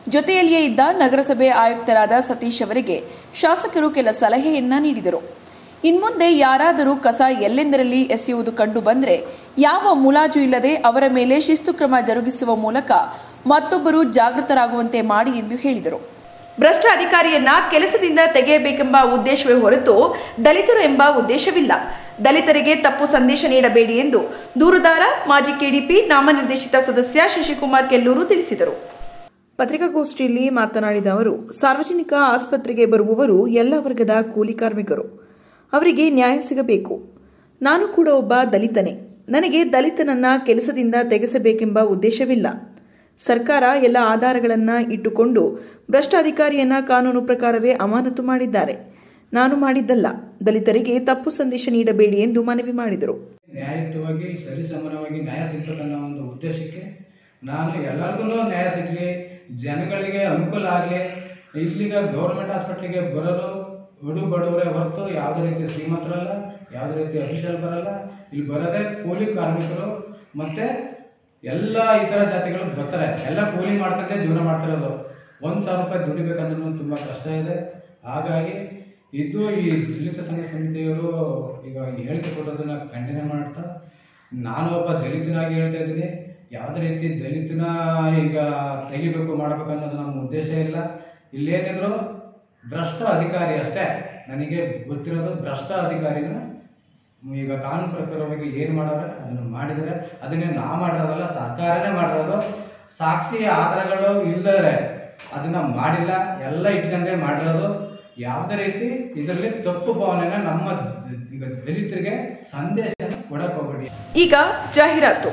ಜೊತೆಯಲ್ಲಿಯೇ ಇದ್ದ ನಗರಸಭೆ ಆಯುಕ್ತರಾದ ಸತೀಶ್ ಅವರಿಗೆ ಶಾಸಕರು ಕೆಲ ಸಲಹೆಯನ್ನ ನೀಡಿದರು ಇನ್ಮುಂದೆ ಯಾರಾದರೂ ಕಸ ಎಲ್ಲೆಂದರಲ್ಲಿ ಎಸೆಯುವುದು ಕಂಡು ಬಂದರೆ ಯಾವ ಮುಲಾಜು ಇಲ್ಲದೆ ಅವರ ಮೇಲೆ ಶಿಸ್ತು ಕ್ರಮ ಜರುಗಿಸುವ ಮೂಲಕ ಮತ್ತೊಬ್ಬರು ಜಾಗೃತರಾಗುವಂತೆ ಮಾಡಿ ಎಂದು ಹೇಳಿದರು ಭ್ರಷ್ಟ ಅಧಿಕಾರಿಯನ್ನ ಕೆಲಸದಿಂದ ತೆಗೆಯಬೇಕೆಂಬ ಉದ್ದೇಶವೇ ಹೊರತು ದಲಿತರು ಎಂಬ ಉದ್ದೇಶವಿಲ್ಲ ದಲಿತರಿಗೆ ತಪ್ಪು ಸಂದೇಶ ನೀಡಬೇಡಿ ಎಂದು ದೂರುದಾರ ಮಾಜಿ ಕೆಡಿಪಿ ನಾಮನಿರ್ದೇಶಿತ ಸದಸ್ಯ ಶಶಿಕುಮಾರ್ ಕೆಲ್ಲೂರು ತಿಳಿಸಿದರು ಪತ್ರಿಕಾಗೋಷ್ಠಿಯಲ್ಲಿ ಮಾತನಾಡಿದ ಅವರು ಸಾರ್ವಜನಿಕ ಆಸ್ಪತ್ರೆಗೆ ಬರುವವರು ಎಲ್ಲ ವರ್ಗದ ಕೂಲಿ ಕಾರ್ಮಿಕರು ಅವರಿಗೆ ನ್ಯಾಯ ಸಿಗಬೇಕು ನಾನು ಕೂಡ ಒಬ್ಬ ದಲಿತನೇ ನನಗೆ ದಲಿತನನ್ನ ಕೆಲಸದಿಂದ ತೆಗೆಸಬೇಕೆಂಬ ಉದ್ದೇಶವಿಲ್ಲ ಸರ್ಕಾರ ಎಲ್ಲ ಆಧಾರಗಳನ್ನ ಇಟ್ಟುಕೊಂಡು ಭ್ರಷ್ಟ ಅಧಿಕಾರಿಯನ್ನ ಕಾನೂನು ಪ್ರಕಾರವೇ ಅಮಾನತು ಮಾಡಿದ್ದಾರೆ ನಾನು ಮಾಡಿದ್ದಲ್ಲ ದಲಿತರಿಗೆ ತಪ್ಪು ಸಂದೇಶ ನೀಡಬೇಡಿ ಎಂದು ಮನವಿ ಮಾಡಿದರು ನ್ಯಾಯಯುತವಾಗಿ ಸರಿಸಮಾನವಾಗಿ ನ್ಯಾಯ ಸಿಗ್ಬೇಕನ್ನೋ ಒಂದು ಉದ್ದೇಶಕ್ಕೆ ನಾನು ಎಲ್ಲರಿಗೂ ನ್ಯಾಯ ಸಿಗಲಿ ಜನಗಳಿಗೆ ಅನುಕೂಲ ಆಗಲಿ ಇಲ್ಲಿಗ ಗೌರ್ಮೆಂಟ್ ಹಾಸ್ಪಿಟ್ಲಿಗೆ ಬರೋರು ಬಡು ಬಡವರೇ ಹೊರತು ಯಾವುದೇ ರೀತಿ ಶ್ರೀಮಂತರಲ್ಲ ಯಾವುದೇ ರೀತಿ ಅಫಿಷಿಯಲ್ ಬರಲ್ಲ ಇಲ್ಲಿ ಬರೋದೇ ಕೂಲಿ ಕಾರ್ಮಿಕರು ಮತ್ತೆ ಎಲ್ಲ ಇತರ ಜಾತಿಗಳು ಬರ್ತಾರೆ ಎಲ್ಲ ಕೂಲಿ ಮಾಡ್ಕೊಂಡೇ ಜೀವನ ಮಾಡ್ತಿರೋದು ಒಂದು ಸಾವಿರ ರೂಪಾಯಿ ದುಡಿಬೇಕಂದ್ರೂ ತುಂಬ ಕಷ್ಟ ಇದೆ ಹಾಗಾಗಿ ಇದು ಈ ದಲಿತ ಸಂಘ ಸಮಿತಿಯವರು ಈಗ ಈ ಹೇಳಿಕೆ ಕೊಡೋದನ್ನ ಖಂಡನೆ ಮಾಡ್ತಾ ನಾನು ಒಬ್ಬ ದಲಿತನಾಗಿ ಹೇಳ್ತಾ ಇದ್ದೀನಿ ಯಾವುದೇ ರೀತಿ ದಲಿತನ ಈಗ ತೆಗಿಬೇಕು ಮಾಡಬೇಕು ಅನ್ನೋದು ನಮ್ಮ ಉದ್ದೇಶ ಇಲ್ಲ ಇಲ್ಲೇನಿದ್ರು ಭ್ರಷ್ಟ ಅಧಿಕಾರಿ ಅಷ್ಟೇ ನನಗೆ ಗೊತ್ತಿರೋದು ಭ್ರಷ್ಟ ಅಧಿಕಾರಿನ ಈಗ ಕಾನೂನು ಪ್ರಕಾರವಾಗಿ ಏನು ಮಾಡೋರೆ ಅದನ್ನು ಮಾಡಿದರೆ ಅದನ್ನೇ ನಾವು ಮಾಡಿರೋದಲ್ಲ ಸರ್ಕಾರನೇ ಮಾಡಿರೋದು ಸಾಕ್ಷಿ ಆಧಾರಗಳು ಇಲ್ದರೆ ಅದನ್ನ ಮಾಡಿಲ್ಲ ಎಲ್ಲ ಇಟ್ಕೊಂಡೇ ಮಾಡಿರೋದು ಯಾವುದೇ ರೀತಿ ಇದರಲ್ಲಿ ತಪ್ಪು ಭಾವನೆನ ನಮ್ಮ ದ- ಈಗ ದಲಿತರಿಗೆ ಸಂದೇಶ ಕೊಡಕ್ ಹೋಗ್ಬೇಡಿ ಈಗ ಜಾಹೀರಾತು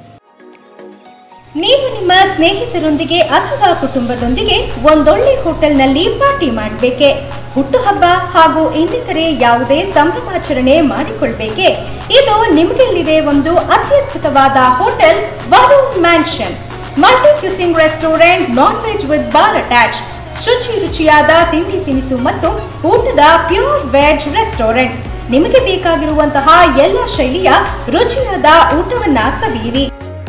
ನೀವು ನಿಮ್ಮ ಸ್ನೇಹಿತರೊಂದಿಗೆ ಅಥವಾ ಕುಟುಂಬದೊಂದಿಗೆ ಒಂದೊಳ್ಳೆ ಹೋಟೆಲ್ನಲ್ಲಿ ಪಾರ್ಟಿ ಮಾಡಬೇಕೆ ಹುಟ್ಟುಹಬ್ಬ ಹಾಗೂ ಇನ್ನಿತರೆ ಯಾವುದೇ ಸಂಭ್ರಮಾಚರಣೆ ಮಾಡಿಕೊಳ್ಬೇಕೆ ಇದು ನಿಮಗೆಲ್ಲಿದೆ ಒಂದು ಅತ್ಯದ್ಭುತವಾದ hotel Varun mansion multi cuisine restaurant non veg with bar attach ಶುಚಿ ರುಚಿಯಾದ ತಿಂಡಿ ತಿನಿಸು ಮತ್ತು ಊಟದ ಪ್ಯೂರ್ ವೆಜ್ ರೆಸ್ಟೋರೆಂಟ್ ನಿಮಗೆ ಬೇಕಾಗಿರುವಂತಹ ಎಲ್ಲ ಶೈಲಿಯ ರುಚಿಯಾದ ಊಟವನ್ನ ಸವಿಯಿರಿ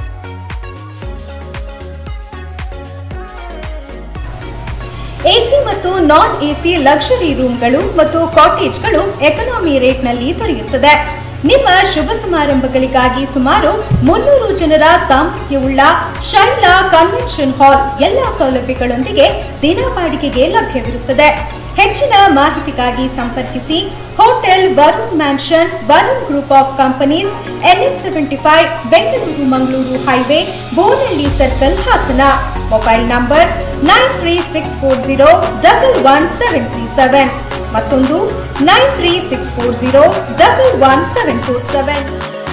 ಎಸಿ ಮತ್ತು ನಾನ್ ಎಸಿ ಲಕ್ಸುರಿ ರೂಮ್ಗಳು ಮತ್ತು ಕಾಟೇಜ್ಗಳು ಎಕನಾಮಿ ರೇಟ್ನಲ್ಲಿ ದೊರೆಯುತ್ತದೆ ನಿಮ್ಮ ಶುಭ ಸಮಾರಂಭಗಳಿಗಾಗಿ ಸುಮಾರು ಮುನ್ನೂರು ಜನರ ಸಾಮರ್ಥ್ಯವುಳ್ಳ ಶೈಲಾ ಕನ್ವೆನ್ಷನ್ ಹಾಲ್ ಎಲ್ಲ ಸೌಲಭ್ಯಗಳೊಂದಿಗೆ ದಿನ ಬಾಡಿಗೆಗೆ ಲಭ್ಯವಿರುತ್ತದೆ ಹೆಚ್ಚಿನ ಮಾಹಿತಿಗಾಗಿ ಸಂಪರ್ಕಿಸಿ hotel Varun mansion Varun group of companies NH seventy five Bengaluru Mangaluru highway Bonahalli circle Hassan mobile number nine three six four zero double one seven three seven ಮತ್ತೊಂದು nine three six four zero double one seven four seven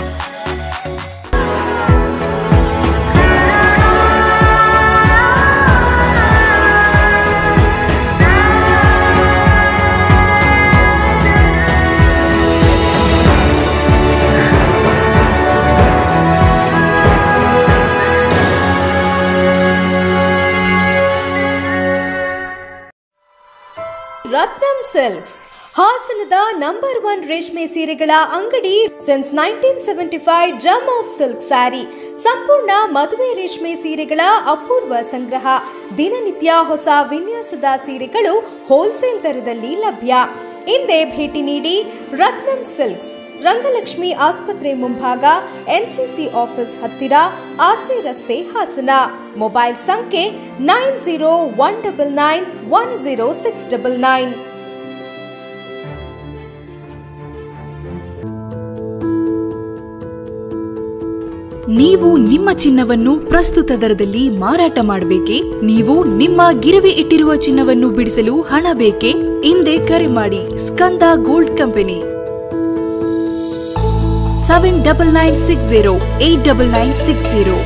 Ratnam silks ಹಾಸನದ number one ರೇಷ್ಮೆ ಸೀರೆಗಳ ಅಂಗಡಿ since nineteen seventy five gem of silk sari ಸಂಪೂರ್ಣ ಮದುವೆ ರೇಷ್ಮೆ ಸೀರೆಗಳ ಅಪೂರ್ವ ಸಂಗ್ರಹ ದಿನನಿತ್ಯ ಹೊಸ ವಿನ್ಯಾಸದ ಸೀರೆಗಳು ಹೋಲ್ಸೇಲ್ ದರದಲ್ಲಿ ಲಭ್ಯ ಹಿಂದೆ ಭೇಟಿ ನೀಡಿ ರತ್ನಂ ಸಿಲ್ಕ್ಸ್ ರಂಗಲಕ್ಷ್ಮಿ ಆಸ್ಪತ್ರೆ ಮುಂಭಾಗ ಎನ್ಸಿಸಿ ಆಫೀಸ್ ಹತ್ತಿರ ಆರ್ಸಿ ರಸ್ತೆ ಹಾಸನ ಮೊಬೈಲ್ ಸಂಖ್ಯೆ nine zero one double nine one zero six double nine ನೀವು ನಿಮ್ಮ ಚಿನ್ನವನ್ನು ಪ್ರಸ್ತುತ ದರದಲ್ಲಿ ಮಾರಾಟ ಮಾಡಬೇಕೇ ನೀವು ನಿಮ್ಮ ಗಿರವಿ ಇಟ್ಟಿರುವ ಚಿನ್ನವನ್ನು ಬಿಡಿಸಲು ಹಣ ಬೇಕೇ ಹಿಂದೆ ಕರೆ ಮಾಡಿ Skanda gold company seven double nine six zero eight double nine six zero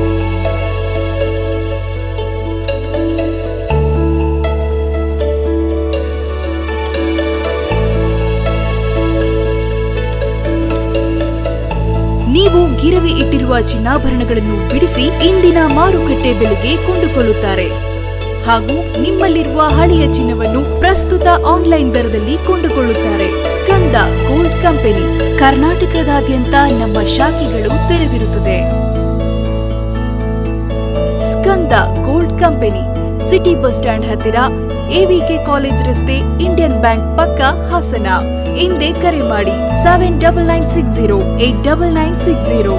ನೀವು ಗಿರವಿ ಇಟ್ಟಿರುವ ಚಿನ್ನಾಭರಣಗಳನ್ನು ಬಿಡಿಸಿ ಇಂದಿನ ಮಾರುಕಟ್ಟೆ ಬೆಲೆಗೆ ಕೊಂಡುಕೊಳ್ಳುತ್ತಾರೆ ಹಾಗೂ ನಿಮ್ಮಲ್ಲಿರುವ ಹಳೆಯ ಚಿನ್ನವನ್ನು ಪ್ರಸ್ತುತ ಆನ್ಲೈನ್ ದರದಲ್ಲಿ ಕೊಂಡುಕೊಳ್ಳುತ್ತಾರೆ ಸ್ಕಂದ ಗೋಲ್ಡ್ ಕಂಪನಿ ಕರ್ನಾಟಕದಾದ್ಯಂತ ನಮ್ಮ ಶಾಖೆಗಳು ತೆರೆದಿರುತ್ತದೆ Skanda gold company city bus stand ಹತ್ತಿರ ಎವಿಕೆ ಕಾಲೇಜ್ ರಸ್ತೆ ಇಂಡಿಯನ್ ಬ್ಯಾಂಕ್ ಪಕ್ಕ ಹಾಸನ ಹಿಂದೆ ಕರೆ ಮಾಡಿ seven double nine six zero eight double nine six zero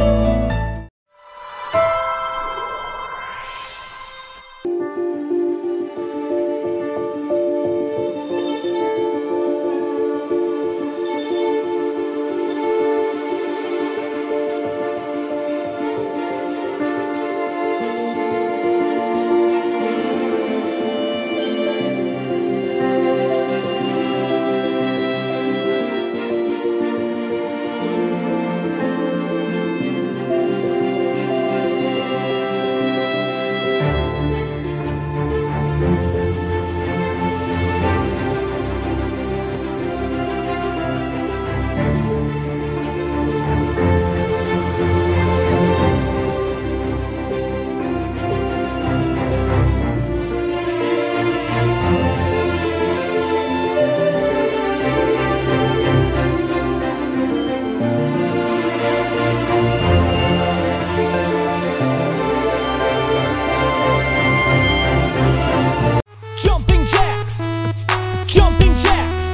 Jumping jacks. Jumping jacks.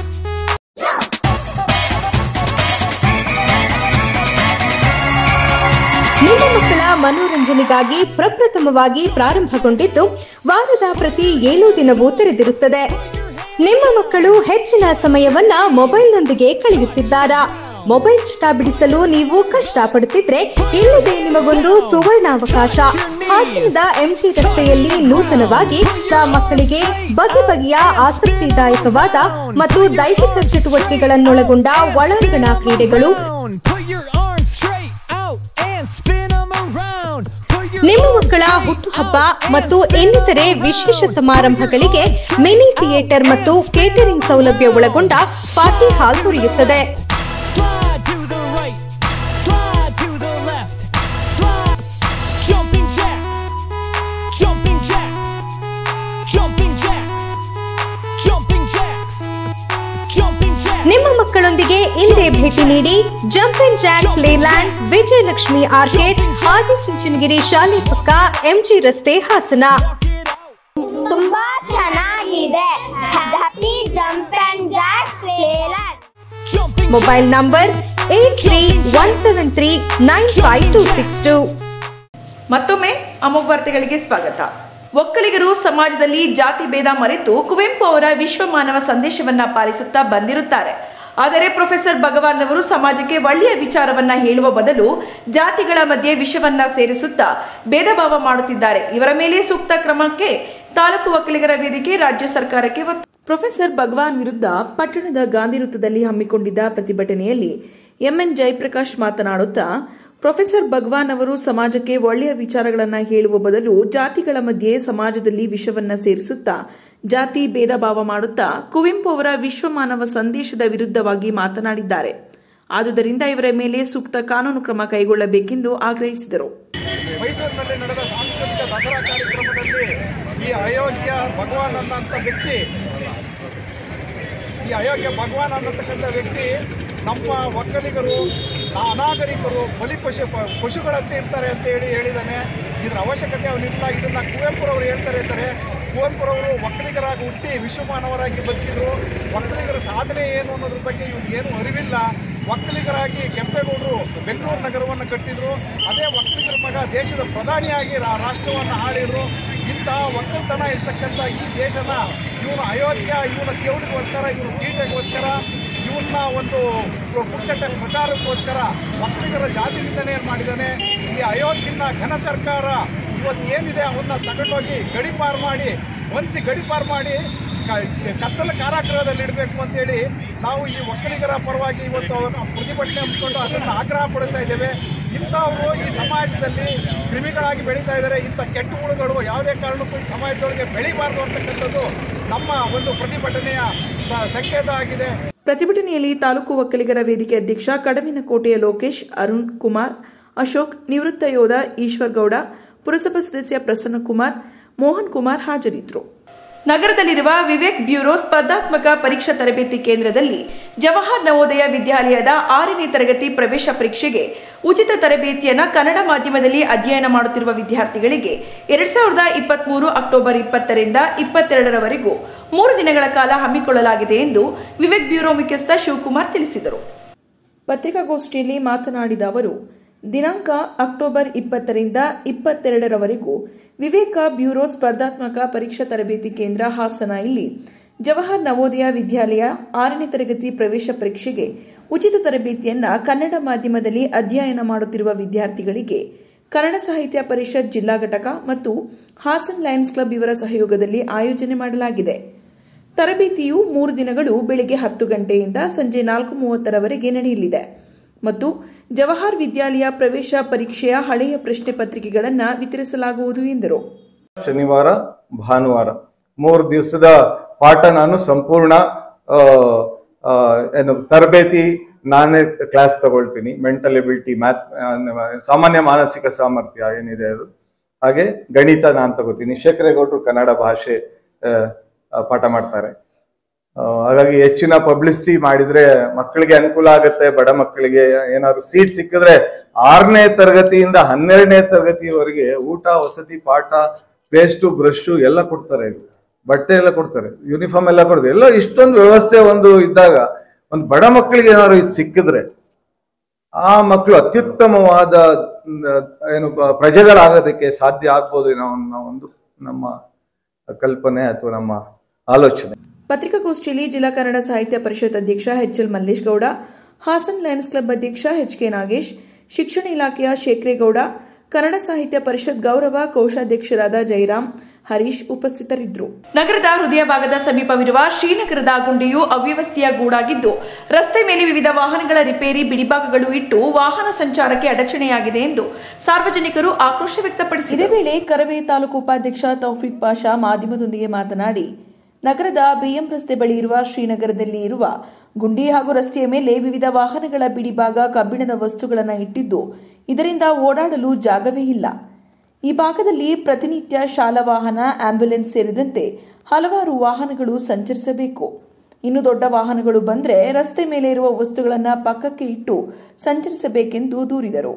ನಿಮ್ಮ ಮಕ್ಕಳ ಮನೋರಂಜನೆಗಾಗಿ ಪ್ರಪ್ರಥಮವಾಗಿ ಪ್ರಾರಂಭಗೊಂಡಿದ್ದು ವಾರದ ಪ್ರತಿ ಏಳು ದಿನವೂ ತೆರೆದಿರುತ್ತದೆ ನಿಮ್ಮ ಮಕ್ಕಳು ಹೆಚ್ಚಿನ ಸಮಯವನ್ನ ಮೊಬೈಲ್ನೊಂದಿಗೆ ಕಳೆಯುತ್ತಿದ್ದಾರಾ ಮೊಬೈಲ್ ಚಟ ಬಿಡಿಸಲು ನೀವು ಕಷ್ಟಪಡುತ್ತಿದ್ರೆ ಇಲ್ಲಿದೆ ನಿಮಗೊಂದು ಸುವರ್ಣಾವಕಾಶ ಹಾಸನದ ಎಂಜಿ ರಸ್ತೆಯಲ್ಲಿ ನೂತನವಾಗಿ ಸ ಮಕ್ಕಳಿಗೆ ಬಗೆ ಬಗೆಯ ಆಸಕ್ತಿದಾಯಕವಾದ ಮತ್ತು ದೈಹಿಕ ಚಟುವಟಿಕೆಗಳನ್ನೊಳಗೊಂಡ ಒಳಾಂಗಣ ಕ್ರೀಡೆಗಳು Down. Put your arms straight out and spin them around. Put your ನಿಮ್ಮ ಮಕ್ಕಳ ಹುಟ್ಟುಹಬ್ಬ ಮತ್ತು ಇನ್ನಿತರೆ ವಿಶೇಷ ಸಮಾರಂಭಗಳಿಗೆ ಮಿನಿ ಥಿಯೇಟರ್ ಮತ್ತು ಕೇಟರಿಂಗ್ ಸೌಲಭ್ಯ ಒಳಗೊಂಡ ಪಾರ್ಟಿ ಹಾಲ್ ದೊರೆಯುತ್ತದೆ slide to the right. Slide to the left. Slide. Jumping jacks. Jumping jacks. Jumping jacks. Jumping jacks. Jumping jacks. ನಿಮ್ಮ ಮಕ್ಕಳೊಂದಿಗೆ ಇಂದೇ ಭೇಟಿ ನೀಡಿ jump and jack playland Vijayalakshmi arcade Adichunchanagiri ಶಾಲೆ ಪಕ್ಕ ಎಂಜಿ ರಸ್ತೆ ಹಾಸನ Walk it out. ತುಂಬಾ ಚೆನ್ನಾಗಿದೆ ಹ್ಯಾಪಿ ಜಂಪ್ ಅಂಡ್ ಜಾಕ್ಸ್ ಲೇಲರ್ Jumping mobile number eight three one seven three nine five two six two ಮತ್ತೊಮ್ಮೆ ಅಮೋಘ್ ವಾರ್ತೆಗಳಿಗೆ ಸ್ವಾಗತ ಒಕ್ಕಲಿಗರು ಸಮಾಜದಲ್ಲಿ ಜಾತಿ ಭೇದ ಮರೆತು ಕುವೆಂಪು ಅವರ ವಿಶ್ವ ಮಾನವ ಸಂದೇಶವನ್ನ ಪಾಲಿಸುತ್ತಾ ಬಂದಿರುತ್ತಾರೆ ಆದರೆ ಪ್ರೊಫೆಸರ್ ಭಗವಾನ್ ಅವರು ಸಮಾಜಕ್ಕೆ ಒಳ್ಳೆಯ ವಿಚಾರವನ್ನ ಹೇಳುವ ಬದಲು ಜಾತಿಗಳ ಮಧ್ಯೆ ವಿಷವನ್ನ ಸೇರಿಸುತ್ತಾ ಭೇದ ಭಾವ ಮಾಡುತ್ತಿದ್ದಾರೆ ಇವರ ಮೇಲೆ ಸೂಕ್ತ ಕ್ರಮಕ್ಕೆ ತಾಲೂಕು ಒಕ್ಕಲಿಗರ ವೇದಿಕೆ ರಾಜ್ಯ ಸರ್ಕಾರಕ್ಕೆ ಒತ್ತು ಪ್ರೊಫೆಸರ್ ಭಗವಾನ್ ವಿರುದ್ಧ ಪಟ್ಟಣದ ಗಾಂಧಿ ವೃತ್ತದಲ್ಲಿ ಹಮ್ಮಿಕೊಂಡಿದ್ದ ಪ್ರತಿಭಟನೆಯಲ್ಲಿ ಎಂಎನ್ ಜಯಪ್ರಕಾಶ್ ಮಾತನಾಡುತ್ತಾ ಪ್ರೊಫೆಸರ್ ಭಗವಾನ್ ಅವರು ಸಮಾಜಕ್ಕೆ ಒಳ್ಳೆಯ ವಿಚಾರಗಳನ್ನ ಹೇಳುವ ಬದಲು ಜಾತಿಗಳ ಮಧ್ಯೆ ಸಮಾಜದಲ್ಲಿ ವಿಷವನ್ನ ಸೇರಿಸುತ್ತಾ ಜಾತಿ ಭೇದ ಭಾವ ಮಾಡುತ್ತಾ ಕುವೆಂಪು ಅವರ ವಿಶ್ವ ಮಾನವ ಸಂದೇಶದ ವಿರುದ್ಧವಾಗಿ ಮಾತನಾಡಿದ್ದಾರೆ ಆದುದರಿಂದ ಇವರ ಮೇಲೆ ಸೂಕ್ತ ಕಾನೂನು ಕ್ರಮ ಕೈಗೊಳ್ಳಬೇಕೆಂದು ಆಗ್ರಹಿಸಿದರು ಮೈಸೂರಿನಲ್ಲಿ ನಡೆದ ಸಾಂಸ್ಕೃತಿಕ ದಸರಾ ಕಾರ್ಯಕ್ರಮದಲ್ಲಿ ಈ ಅಯೋಗ್ಯ ಭಗವಾನ್ ಅನ್ನಂಥ ವ್ಯಕ್ತಿ ಈ ಅಯೋಗ್ಯ ಭಗವಾನ್ ಅನ್ನತಕ್ಕಂಥ ವ್ಯಕ್ತಿ ನಮ್ಮ ಒಕ್ಕಲಿಗರು ನಾ- ಅನಾಗರಿಕರು ಬಲಿ ಪಶು ಪ- ಪಶುಗಳಂತೆ ಇರ್ತಾರೆ ಅಂತ ಹೇಳಿ ಹೇಳಿದ್ದಾನೆ ಇದರ ಅವಶ್ಯಕತೆ ಅವನಿಲ್ಲ ಇದನ್ನ ಕುವೆಂಪುರವರು ಹೇಳ್ತಾರೆ ಇರ್ತಾರೆ ಕುವೆಂಪುರವರು ಒಕ್ಕಲಿಗರಾಗಿ ಹುಟ್ಟಿ ವಿಶ್ವಮಾನವರಾಗಿ ಬದುಕಿದ್ರು ಒಕ್ಕಲಿಗರ ಸಾಧನೆ ಏನು ಅನ್ನೋದ್ರ ಬಗ್ಗೆ ಇವ್ರಿಗೆ ಏನು ಅರಿವಿಲ್ಲ ಒಕ್ಕಲಿಗರಾಗಿ ಕೆಂಪೇಗೌಡರು ಬೆಂಗಳೂರು ನಗರವನ್ನು ಕಟ್ಟಿದ್ರು ಅದೇ ಒಕ್ಕಲಿಗರ ಮಗ ದೇಶದ ಪ್ರಧಾನಿಯಾಗಿ ರಾ- ರಾಷ್ಟ್ರವನ್ನು ಆಳಿದ್ರು ಇಂತಹ ಒಕ್ಕಲ್ತನ ಇರ್ತಕ್ಕಂಥ ಈ ದೇಶನ ಇವನು ಅಯೋಗ್ಯ ಇವನ ಕೇವಲಿಗೋಸ್ಕರ ಇವನು ತೀಟೆಗೋಸ್ಕರ ಇವನ್ನ ಒಂದು ಪುಕ್ಷಟ ಪ್ರಚಾರಕ್ಕೋಸ್ಕರ ಒಕ್ಕಲಿಗರ ಜಾತಿ ನಿಂದನೆಯನ್ನು ಮಾಡಿದ್ದಾನೆ ಈ ಅಯೋಗ್ಯನ ಘನ ಸರ್ಕಾರ ಇವತ್ತು ಏನಿದೆ ಅವನ್ನ ತಗೊಂಡೋಗಿ ಗಡಿಪಾರು ಮಾಡಿ ಒಂದ್ಸಿ ಗಡಿಪಾರು ಮಾಡಿ ಕ- ಕತ್ತಲ ಕಾರಾಗೃಹದಲ್ಲಿ ಇಡಬೇಕು ಅಂತೇಳಿ ನಾವು ಈ ಒಕ್ಕಲಿಗರ ಪರವಾಗಿ ಇವತ್ತು ಅವ್ರನ್ನ ಪ್ರತಿಭಟನೆ ಹಮ್ಮಿಕೊಂಡು ಅದನ್ನು ಆಗ್ರಹ ಪಡಿಸ್ತಾ ಇದ್ದೇವೆ ಇಂಥವರು ಈ ಸಮಾಜದಲ್ಲಿ ಕ್ರಿಮಿಗಳಾಗಿ ಬೆಳೀತಾ ಇದ್ದಾರೆ ಇಂಥ ಕೆಟ್ಟ ಹುಳುಗಳು ಯಾವುದೇ ಕಾರಣಕ್ಕೂ ಈ ಸಮಾಜದೊಳಗೆ ಬೆಳಿಬಾರ್ದು ಅಂತಕ್ಕಂಥದ್ದು ನಮ್ಮ ಒಂದು ಪ್ರತಿಭಟನೆಯ ಸ- ಸಂಕೇತ ಆಗಿದೆ ಪ್ರತಿಭಟನೆಯಲ್ಲಿ ತಾಲೂಕು ಒಕ್ಕಲಿಗರ ವೇದಿಕೆ ಅಧ್ಯಕ್ಷ ಕಡವಿನಕೋಟೆಯ ಲೋಕೇಶ್ ಅರುಣ್ ಕುಮಾರ್ ಅಶೋಕ್ ನಿವೃತ್ತ ಯೋಧ ಈಶ್ವರ್ ಗೌಡ ಪುರಸಭಾ ಸದಸ್ಯ ಪ್ರಸನ್ನಕುಮಾರ್ ಮೋಹನ್ ಕುಮಾರ್ ಹಾಜರಿದ್ದರು ನಗರದಲ್ಲಿರುವ ವಿವೇಕ್ ಬ್ಯೂರೋ ಸ್ಪರ್ಧಾತ್ಮಕ ಪರೀಕ್ಷಾ ತರಬೇತಿ ಕೇಂದ್ರದಲ್ಲಿ ಜವಾಹರ್ ನವೋದಯ ವಿದ್ಯಾಲಯದ ಆರನೇ ತರಗತಿ ಪ್ರವೇಶ ಪರೀಕ್ಷೆಗೆ ಉಚಿತ ತರಬೇತಿಯನ್ನು ಕನ್ನಡ ಮಾಧ್ಯಮದಲ್ಲಿ ಅಧ್ಯಯನ ಮಾಡುತ್ತಿರುವ ವಿದ್ಯಾರ್ಥಿಗಳಿಗೆ ಎರಡ್ ಸಾವಿರದ ಇಪ್ಪತ್ಮೂರು ಅಕ್ಟೋಬರ್ ಇಪ್ಪತ್ತರಿಂದ ಇಪ್ಪತ್ತೆರಡರವರೆಗೂ ಮೂರು ದಿನಗಳ ಕಾಲ ಹಮ್ಮಿಕೊಳ್ಳಲಾಗಿದೆ ಎಂದು ವಿವೇಕ್ ಬ್ಯೂರೋ ಮುಖ್ಯಸ್ಥ ಶಿವಕುಮಾರ್ ತಿಳಿಸಿದರು ಪತ್ರಿಕಾಗೋಷ್ಠಿಯಲ್ಲಿ ಮಾತನಾಡಿದ ಅವರು ದಿನಾಂಕ ಅಕ್ಟೋಬರ್ ಇಪ್ಪತ್ತರಿಂದ ಇಪ್ಪತ್ತೆರಡರವರೆಗೂ ವಿವೇಕ ಬ್ಯೂರೋ ಸ್ಪರ್ಧಾತ್ಮಕ ಪರೀಕ್ಷಾ ತರಬೇತಿ ಕೇಂದ್ರ ಹಾಸನ ಇಲ್ಲಿ ಜವಾಹರ್ ನವೋದಯ ವಿದ್ಯಾಲಯ ಆರನೇ ತರಗತಿ ಪ್ರವೇಶ ಪರೀಕ್ಷೆಗೆ ಉಚಿತ ತರಬೇತಿಯನ್ನ ಕನ್ನಡ ಮಾಧ್ಯಮದಲ್ಲಿ ಅಧ್ಯಯನ ಮಾಡುತ್ತಿರುವ ವಿದ್ಯಾರ್ಥಿಗಳಿಗೆ ಕನ್ನಡ ಸಾಹಿತ್ಯ ಪರಿಷತ್ ಜಿಲ್ಲಾ ಘಟಕ ಮತ್ತು ಹಾಸನ್ ಲಯನ್ಸ್ ಕ್ಲಬ್ ಇವರ ಸಹಯೋಗದಲ್ಲಿ ಆಯೋಜನೆ ಮಾಡಲಾಗಿದೆ ತರಬೇತಿಯು ಮೂರು ದಿನಗಳು ಬೆಳಿಗ್ಗೆ ಹತ್ತು ಗಂಟೆಯಿಂದ ಸಂಜೆ ನಾಲ್ಕು ಮೂವತ್ತರವರೆಗೆ ನಡೆಯಲಿದೆ ಮತ್ತು ಜವಾಹರ್ ವಿದ್ಯಾಲಯ ಪ್ರವೇಶ ಪರೀಕ್ಷೆಯ ಹಳೆಯ ಪ್ರಶ್ನೆ ಪತ್ರಿಕೆಗಳನ್ನು ವಿತರಿಸಲಾಗುವುದು ಎಂದರು ಶನಿವಾರ ಭಾನುವಾರ ಮೂರು ದಿವಸದ ಪಾಠ ನಾನು ಸಂಪೂರ್ಣ ಆ, ಆ, ಏನು ತರಬೇತಿ ನಾನೇ ಕ್ಲಾಸ್ ತಗೊಳ್ತೀನಿ ಮೆಂಟಲ್ ಎಬಿಲಿಟಿ ಮ್ಯಾಥ್ ಸಾಮಾನ್ಯ ಮಾನಸಿಕ ಸಾಮರ್ಥ್ಯ ಏನಿದೆ ಅದು ಹಾಗೆ ಗಣಿತ ನಾನು ತಗೋತೀನಿ ಶೇಖರೇಗೌಡರು ಕನ್ನಡ ಭಾಷೆ ಆ, ಆ, ಪಾಠ ಮಾಡ್ತಾರೆ ಆ, ಹಾಗಾಗಿ ಹೆಚ್ಚಿನ ಪಬ್ಲಿಸಿಟಿ ಮಾಡಿದ್ರೆ ಮಕ್ಕಳಿಗೆ ಅನುಕೂಲ ಆಗುತ್ತೆ ಬಡ ಮಕ್ಕಳಿಗೆ ಏನಾದ್ರು ಸೀಟ್ ಸಿಕ್ಕಿದ್ರೆ ಆರನೇ ತರಗತಿಯಿಂದ ಹನ್ನೆರಡನೇ ತರಗತಿಯವರೆಗೆ ಊಟ ವಸತಿ ಪಾಠ ಪೇಸ್ಟು ಬ್ರಷು ಎಲ್ಲ ಕೊಡ್ತಾರೆ ಇಲ್ಲಿ. ಬಟ್ಟೆ ಎಲ್ಲ ಕೊಡ್ತಾರೆ ಯೂನಿಫಾರ್ಮ್ ಎಲ್ಲ ಕೊಡ್ತಾರೆ ಎಲ್ಲ ಇಷ್ಟೊಂದು ವ್ಯವಸ್ಥೆ ಒಂದು ಇದ್ದಾಗ ಒಂದು ಬಡ ಮಕ್ಕಳಿಗೆ ಏನಾದ್ರು ಇದು ಸಿಕ್ಕಿದ್ರೆ ಆ ಮಕ್ಕಳು ಅತ್ಯುತ್ತಮವಾದ ಮ್, ಏನು ಬ- ಪ್ರಜೆಗಳಾಗೋದಕ್ಕೆ ಸಾಧ್ಯ ಆಗ್ಬೋದು ಏನೋ ಅನ್ನೋ ಒಂದು ನಮ್ಮ ಕಲ್ಪನೆ ಅಥವಾ ನಮ್ಮ ಆಲೋಚನೆ ಪತ್ರಿಕಾಗೋಷ್ಠಿಯಲ್ಲಿ ಜಿಲ್ಲಾ ಕನ್ನಡ ಸಾಹಿತ್ಯ ಪರಿಷತ್ ಅಧ್ಯಕ್ಷ H L Mallesh Gowda Hassan lions club ಅಧ್ಯಕ್ಷ ಎಚ್ ಕೆ ನಾಗೇಶ್ ಶಿಕ್ಷಣ ಇಲಾಖೆಯ ಶೇಖ್ರೇಗೌಡ ಕನ್ನಡ ಸಾಹಿತ್ಯ ಪರಿಷತ್ ಗೌರವ ಕೋಶಾಧ್ಯಕ್ಷರಾದ ಜಯರಾಮ್ ಹರೀಶ್ ಉಪಸ್ಥಿತರಿದ್ದರು ನಗರದ ಹೃದಯ ಭಾಗದ ಸಮೀಪವಿರುವ ಶ್ರೀನಗರದ ಗುಂಡಿಯು ಅವ್ಯವಸ್ಥೆಯ ಗೂಡಾಗಿದ್ದು ರಸ್ತೆ ಮೇಲೆ ವಿವಿಧ ವಾಹನಗಳ ರಿಪೇರಿ ಬಿಡಿಭಾಗಗಳು ಇಟ್ಟು ವಾಹನ ಸಂಚಾರಕ್ಕೆ ಅಡಚಣೆಯಾಗಿದೆ ಎಂದು ಸಾರ್ವಜನಿಕರು ಆಕ್ರೋಶ ವ್ಯಕ್ತಪಡಿಸಿದ ಇದೇ ವೇಳೆ ಕರವೇ ತಾಲೂಕು ಉಪಾಧ್ಯಕ್ಷ ತೌಫಿಕ್ ಪಾಷಾ ಮಾಧ್ಯಮದೊಂದಿಗೆ ಮಾತನಾಡಿ ನಗರದ ಬಿಎಂ ರಸ್ತೆ ಬಳಿ ಇರುವ ಶ್ರೀನಗರದಲ್ಲಿ ಇರುವ ಗುಂಡಿ ಹಾಗೂ ರಸ್ತೆಯ ಮೇಲೆ ವಿವಿಧ ವಾಹನಗಳ ಬಿಡಿಭಾಗ ಕಬ್ಬಿಣದ ವಸ್ತುಗಳನ್ನು ಇಟ್ಟಿದ್ದು ಇದರಿಂದ ಓಡಾಡಲು ಜಾಗವೇ ಇಲ್ಲ ಈ ಭಾಗದಲ್ಲಿ ಪ್ರತಿನಿತ್ಯ ಶಾಲಾ ವಾಹನ ಆಂಬ್ಯುಲೆನ್ಸ್ ಸೇರಿದಂತೆ ಹಲವಾರು ವಾಹನಗಳು ಸಂಚರಿಸಬೇಕು ಇನ್ನು ದೊಡ್ಡ ವಾಹನಗಳು ಬಂದರೆ ರಸ್ತೆ ಮೇಲೆ ಇರುವ ವಸ್ತುಗಳನ್ನು ಪಕ್ಕಕ್ಕೆ ಇಟ್ಟು ಸಂಚರಿಸಬೇಕೆಂದು ದೂರಿದರು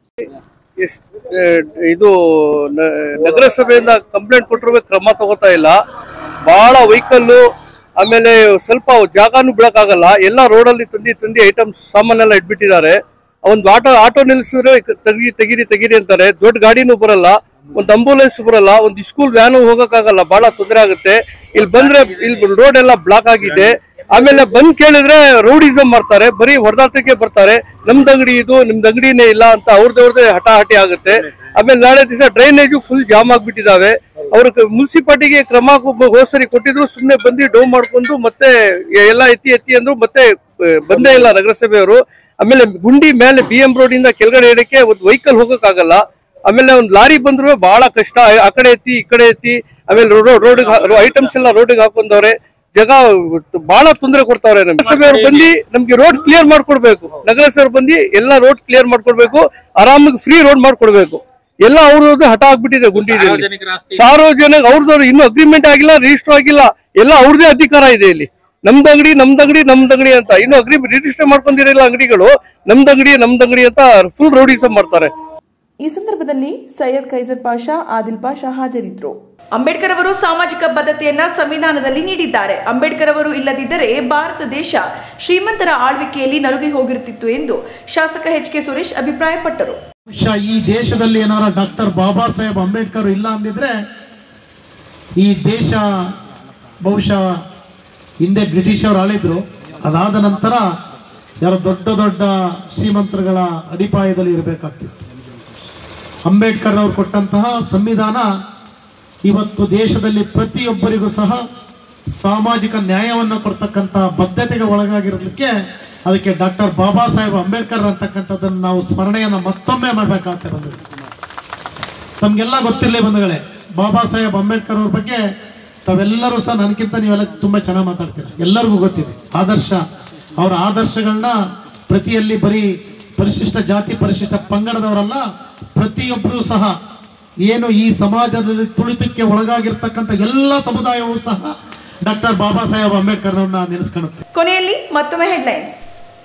ಎಷ್ಟ್- ಆ, ಇದು ನ- ನಗರಸಭೆಯಿಂದ ಕಂಪ್ಲೇಂಟ್ ಕೊಟ್ಟರು ಕ್ರಮ ತಗೋತಾ ಇಲ್ಲ ಬಹಳ ವೆಹಿಕಲ್ಲು ಆಮೇಲೆ ಸ್ವಲ್ಪ ಜಾಗನೂ ಬಿಡಕ್ಕಾಗಲ್ಲ ಎಲ್ಲ ರೋಡಲ್ಲಿ ತಂದಿ ತಂದಿ ಐಟಮ್ಸ್ ಸಾಮಾನೆಲ್ಲ ಇಟ್ಬಿಟ್ಟಿದ್ದಾರೆ ಒಂದು ಆಟೋ ಆಟೋ ನಿಲ್ಲಿಸಿದ್ರೆ ಕ- ತೆಗಿ ತೆಗಿರಿ ತೆಗಿರಿ ಅಂತಾರೆ ದೊಡ್ಡ ಗಾಡಿನೂ ಬರಲ್ಲ ಒಂದು ಅಂಬುಲೆನ್ಸ್ ಬರಲ್ಲ ಒಂದು ಸ್ಕೂಲ್ ವ್ಯಾನು ಹೋಗಕ್ಕಾಗಲ್ಲ ಬಹಳ ತೊಂದರೆ ಆಗುತ್ತೆ ಇಲ್ಲಿ ಬಂದ್ರೆ ಇಲ್ಲಿ ರೋಡ್ ಎಲ್ಲ ಬ್ಲಾಕ್ ಆಗಿದೆ ಆಮೇಲೆ ಬಂದ್ ಕೇಳಿದ್ರೆ ರೌಡಿಸಮ್ ಮಾಡ್ತಾರೆ ಬರೀ ಹೊಡೆದಾಟಕ್ಕೆ ಬರ್ತಾರೆ ನಮ್ದು ಅಂಗಡಿ ಇದು ನಿಮ್ದು ಅಂಗಡಿನೇ ಇಲ್ಲ ಅಂತ ಅವ್ರದವ್ರದೇ ಹಠಾಹಟಿ ಆಗುತ್ತೆ ಆಮೇಲೆ ನಾಳೆ ದಿವಸ ಡ್ರೈನೇಜು ಫುಲ್ ಜಾಮ್ ಆಗ್ಬಿಟ್ಟಿದಾವೆ ಅವ್ರ ಮುನ್ಸಿಪಾಲಿಟಿಗೆ ಕ್ರಮ ಕೊಬ್ಬ- ಹೋದ್ ಸರಿ ಕೊಟ್ಟಿದ್ರು ಸುಮ್ನೆ ಬಂದು ಡೌ ಮಾಡ್ಕೊಂಡು ಮತ್ತೆ ಎಲ್ಲ ಎತ್ತಿ ಎತ್ತಿ ಅಂದ್ರು ಮತ್ತೆ ಆ, ಬಂದೇ ಇಲ್ಲ ನಗರಸಭೆಯವರು ಆಮೇಲೆ ಗುಂಡಿ ಮೇಲೆ ಬಿ ಎಂ ರೋಡ್ ಇಂದ ಕೆಳಗಡೆ ಇಡಕ್ಕೆ ಒಂದು ವೆಹಿಕಲ್ ಹೋಗಕ್ಕಾಗಲ್ಲ ಆಮೇಲೆ ಒಂದು ಲಾರಿ ಬಂದ್ರು ಬಹಳ ಕಷ್ಟ ಆ ಕಡೆ ಎತ್ತಿ ಈ ಕಡೆ ಎತ್ತಿ ಆಮೇಲೆ ರೋಡ್ ಐಟಮ್ಸ್ ಎಲ್ಲ ರೋಡಿಗೆ ಹಾಕೊಂಡವ್ರೆ ಜಗ ಬಹಳ ತೊಂದರೆ ಕೊಡ್ತಾವ್ರೆ ನಮ್ಗೆ ನಗರಸಭೆಯವ್ರು ಬಂದು ನಮ್ಗೆ ರೋಡ್ ಕ್ಲಿಯರ್ ಮಾಡ್ಕೊಡ್ಬೇಕು ನಗರಸಭೆ ಬಂದು ಎಲ್ಲ ರೋಡ್ ಕ್ಲಿಯರ್ ಮಾಡ್ಕೊಡ್ಬೇಕು ಆರಾಮಾಗಿ ಫ್ರೀ ರೋಡ್ ಮಾಡ್ಕೊಡ್ಬೇಕು ಎಲ್ಲ ಅವ್ರದ್ದು ಹಠ ಆಗ್ಬಿಟ್ಟಿದೆ ಗುಂಡಿದಲ್ಲಿ ಸಾರ್ವಜನಿಕ ಅವ್ರದವ್ರು ಇನ್ನೂ ಅಗ್ರಿಮೆಂಟ್ ಆಗಿಲ್ಲ ರಿಜಿಸ್ಟರ್ ಆಗಿಲ್ಲ ಎಲ್ಲ ಅವ್ರದೇ ಅಧಿಕಾರ ಇದೆ ಇಲ್ಲಿ ನಮ್ದು ಅಂಗಡಿ ನಮ್ದು ಅಂಗಡಿ ನಮ್ದು ಅಂಗಡಿ ಅಂತ ಇನ್ನು ಅಗ್ರಿ ರಿಜಿಸ್ಟರ್ ಮಾಡ್ಕೊಂಡಿರಲ್ಲ ಅಂಗಡಿಗಳು ನಮ್ದು ಅಂಗಡಿ ನಮ್ದು ಅಂಗಡಿ ಅಂತ ಫುಲ್ ರೌಡಿಸಮ್ ಮಾಡ್ತಾರೆ ಈ ಸಂದರ್ಭದಲ್ಲಿ ಸೈಯದ್ ಖೈಸರ್ ಪಾಷಾ ಆದಿಲ್ ಪಾಷಾ ಹಾಜರಿದ್ದರು ಅಂಬೇಡ್ಕರ್ ಅವರು ಸಾಮಾಜಿಕ ಬದ್ಧತೆಯನ್ನ ಸಂವಿಧಾನದಲ್ಲಿ ನೀಡಿದ್ದಾರೆ ಅಂಬೇಡ್ಕರ್ ಅವರು ಇಲ್ಲದಿದ್ದರೆ ಭಾರತ ದೇಶ ಶ್ರೀಮಂತರ ಆಳ್ವಿಕೆಯಲ್ಲಿ ನಲುಗಿ ಹೋಗಿರುತ್ತಿತ್ತು ಎಂದು ಶಾಸಕ ಎಚ್ ಕೆ ಸುರೇಶ್ ಅಭಿಪ್ರಾಯಪಟ್ಟರು ಬಹುಶಃ ಈ ದೇಶದಲ್ಲಿ ಏನಾರ ಡಾಕ್ಟರ್ ಬಾಬಾ ಸಾಹೇಬ್ ಅಂಬೇಡ್ಕರ್ ಇಲ್ಲ ಅಂದಿದ್ರೆ ಈ ದೇಶ ಬಹುಶಃ ಹಿಂದೆ ಬ್ರಿಟಿಷ್ ಅವರು ಆಳಿದ್ರು ಅದಾದ ನಂತರ ಯಾರೋ ದೊಡ್ಡ ದೊಡ್ಡ ಶ್ರೀಮಂತರುಗಳ ಅಡಿಪಾಯದಲ್ಲಿ ಇರಬೇಕಾಗ್ತಿತ್ತು ಅಂಬೇಡ್ಕರ್ ಅವರು ಕೊಟ್ಟಂತಹ ಸಂವಿಧಾನ ಇವತ್ತು ದೇಶದಲ್ಲಿ ಪ್ರತಿಯೊಬ್ಬರಿಗೂ ಸಹ ಸಾಮಾಜಿಕ ನ್ಯಾಯವನ್ನು ಕೊಡ್ತಕ್ಕಂಥ ಬದ್ಧತೆಗೆ ಒಳಗಾಗಿರೋದಕ್ಕೆ ಅದಕ್ಕೆ ಡಾಕ್ಟರ್ ಬಾಬಾ ಸಾಹೇಬ್ ಅಂಬೇಡ್ಕರ್ ಅಂತಕ್ಕಂಥದ್ದನ್ನು ನಾವು ಸ್ಮರಣೆಯನ್ನು ಮತ್ತೊಮ್ಮೆ ಮಾಡಬೇಕಾಗ್ತಾ ಬಂದಿದೆ ತಮಗೆಲ್ಲ ಗೊತ್ತಿರಲಿ ಬಂಧುಗಳೇ ಬಾಬಾ ಸಾಹೇಬ್ ಅಂಬೇಡ್ಕರ್ ಅವ್ರ ಬಗ್ಗೆ ತಾವೆಲ್ಲರೂ ಸಹ ನನಗಿಂತ ನೀವೆಲ್ಲ ತುಂಬಾ ಚೆನ್ನಾಗಿ ಮಾತಾಡ್ತೀರ ಎಲ್ಲರಿಗೂ ಗೊತ್ತಿದೆ ಆದರ್ಶ ಅವರ ಆದರ್ಶಗಳನ್ನ ಪ್ರತಿಯಲ್ಲಿ ಬರೀ ಪರಿಶಿಷ್ಟ ಜಾತಿ ಪರಿಶಿಷ್ಟ ಪಂಗಡದವರಲ್ಲ ಪ್ರತಿಯೊಬ್ಬರೂ ಸಹ ಏನು ಈ ಸಮಾಜದಲ್ಲಿ ತುಳಿತಕ್ಕೆ ಒಳಗಾಗಿರ್ತಕ್ಕಂಥ ಎಲ್ಲ ಸಮುದಾಯವೂ ಸಹ ಡಾಕ್ಟರ್ ಬಾಬಾ ಸಾಹೇಬ್ ಅಂಬೇಡ್ಕರ್ ಅವ್ರನ್ನ ನೆನೆಸ್ಕೊಳುತ್ತೆ ಕೊನೆಯಲ್ಲಿ ಮತ್ತೊಮ್ಮೆ ಹೆಡ್ಲೈನ್ಸ್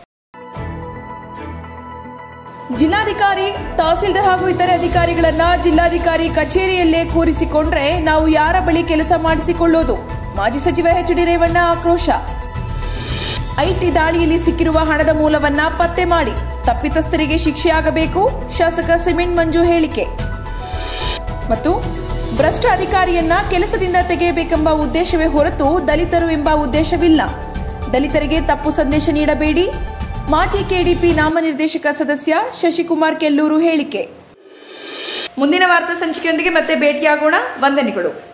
ಜಿಲ್ಲಾಧಿಕಾರಿ ತಹಸೀಲ್ದಾರ್ ಹಾಗೂ ಇತರೆ ಅಧಿಕಾರಿಗಳನ್ನ ಜಿಲ್ಲಾಧಿಕಾರಿ ಕಚೇರಿಯಲ್ಲೇ ಕೂರಿಸಿಕೊಂಡ್ರೆ ನಾವು ಯಾರ ಬಳಿ ಕೆಲಸ ಮಾಡಿಸಿಕೊಳ್ಳೋದು ಮಾಜಿ ಸಚಿವ ಎಚ್ ಡಿ ರೇವಣ್ಣ ಆಕ್ರೋಶ ಐಟಿ ದಾಳಿಯಲ್ಲಿ ಸಿಕ್ಕಿರುವ ಹಣದ ಮೂಲವನ್ನ ಪತ್ತೆ ಮಾಡಿ ತಪ್ಪಿತಸ್ಥರಿಗೆ ಶಿಕ್ಷೆಯಾಗಬೇಕು ಶಾಸಕ ಸಿಮೆಂಟ್ ಮಂಜು ಹೇಳಿಕೆ ಮತ್ತು ಭ್ರಷ್ಟ ಅಧಿಕಾರಿಯನ್ನ ಕೆಲಸದಿಂದ ತೆಗೆಯಬೇಕೆಂಬ ಉದ್ದೇಶವೇ ಹೊರತು ದಲಿತರು ಎಂಬ ಉದ್ದೇಶವಿಲ್ಲ ದಲಿತರಿಗೆ ತಪ್ಪು ಸಂದೇಶ ನೀಡಬೇಡಿ ಮಾಜಿ ಕೆಡಿಪಿ ನಾಮನಿರ್ದೇಶಕ ಸದಸ್ಯ ಶಶಿಕುಮಾರ್ ಕೆಲ್ಲೂರು ಹೇಳಿಕೆ ಮುಂದಿನ ವಾರ್ತಾ ಸಂಚಿಕೆಯೊಂದಿಗೆ ಮತ್ತೆ ಭೇಟಿಯಾಗೋಣ ವಂದನೆಗಳು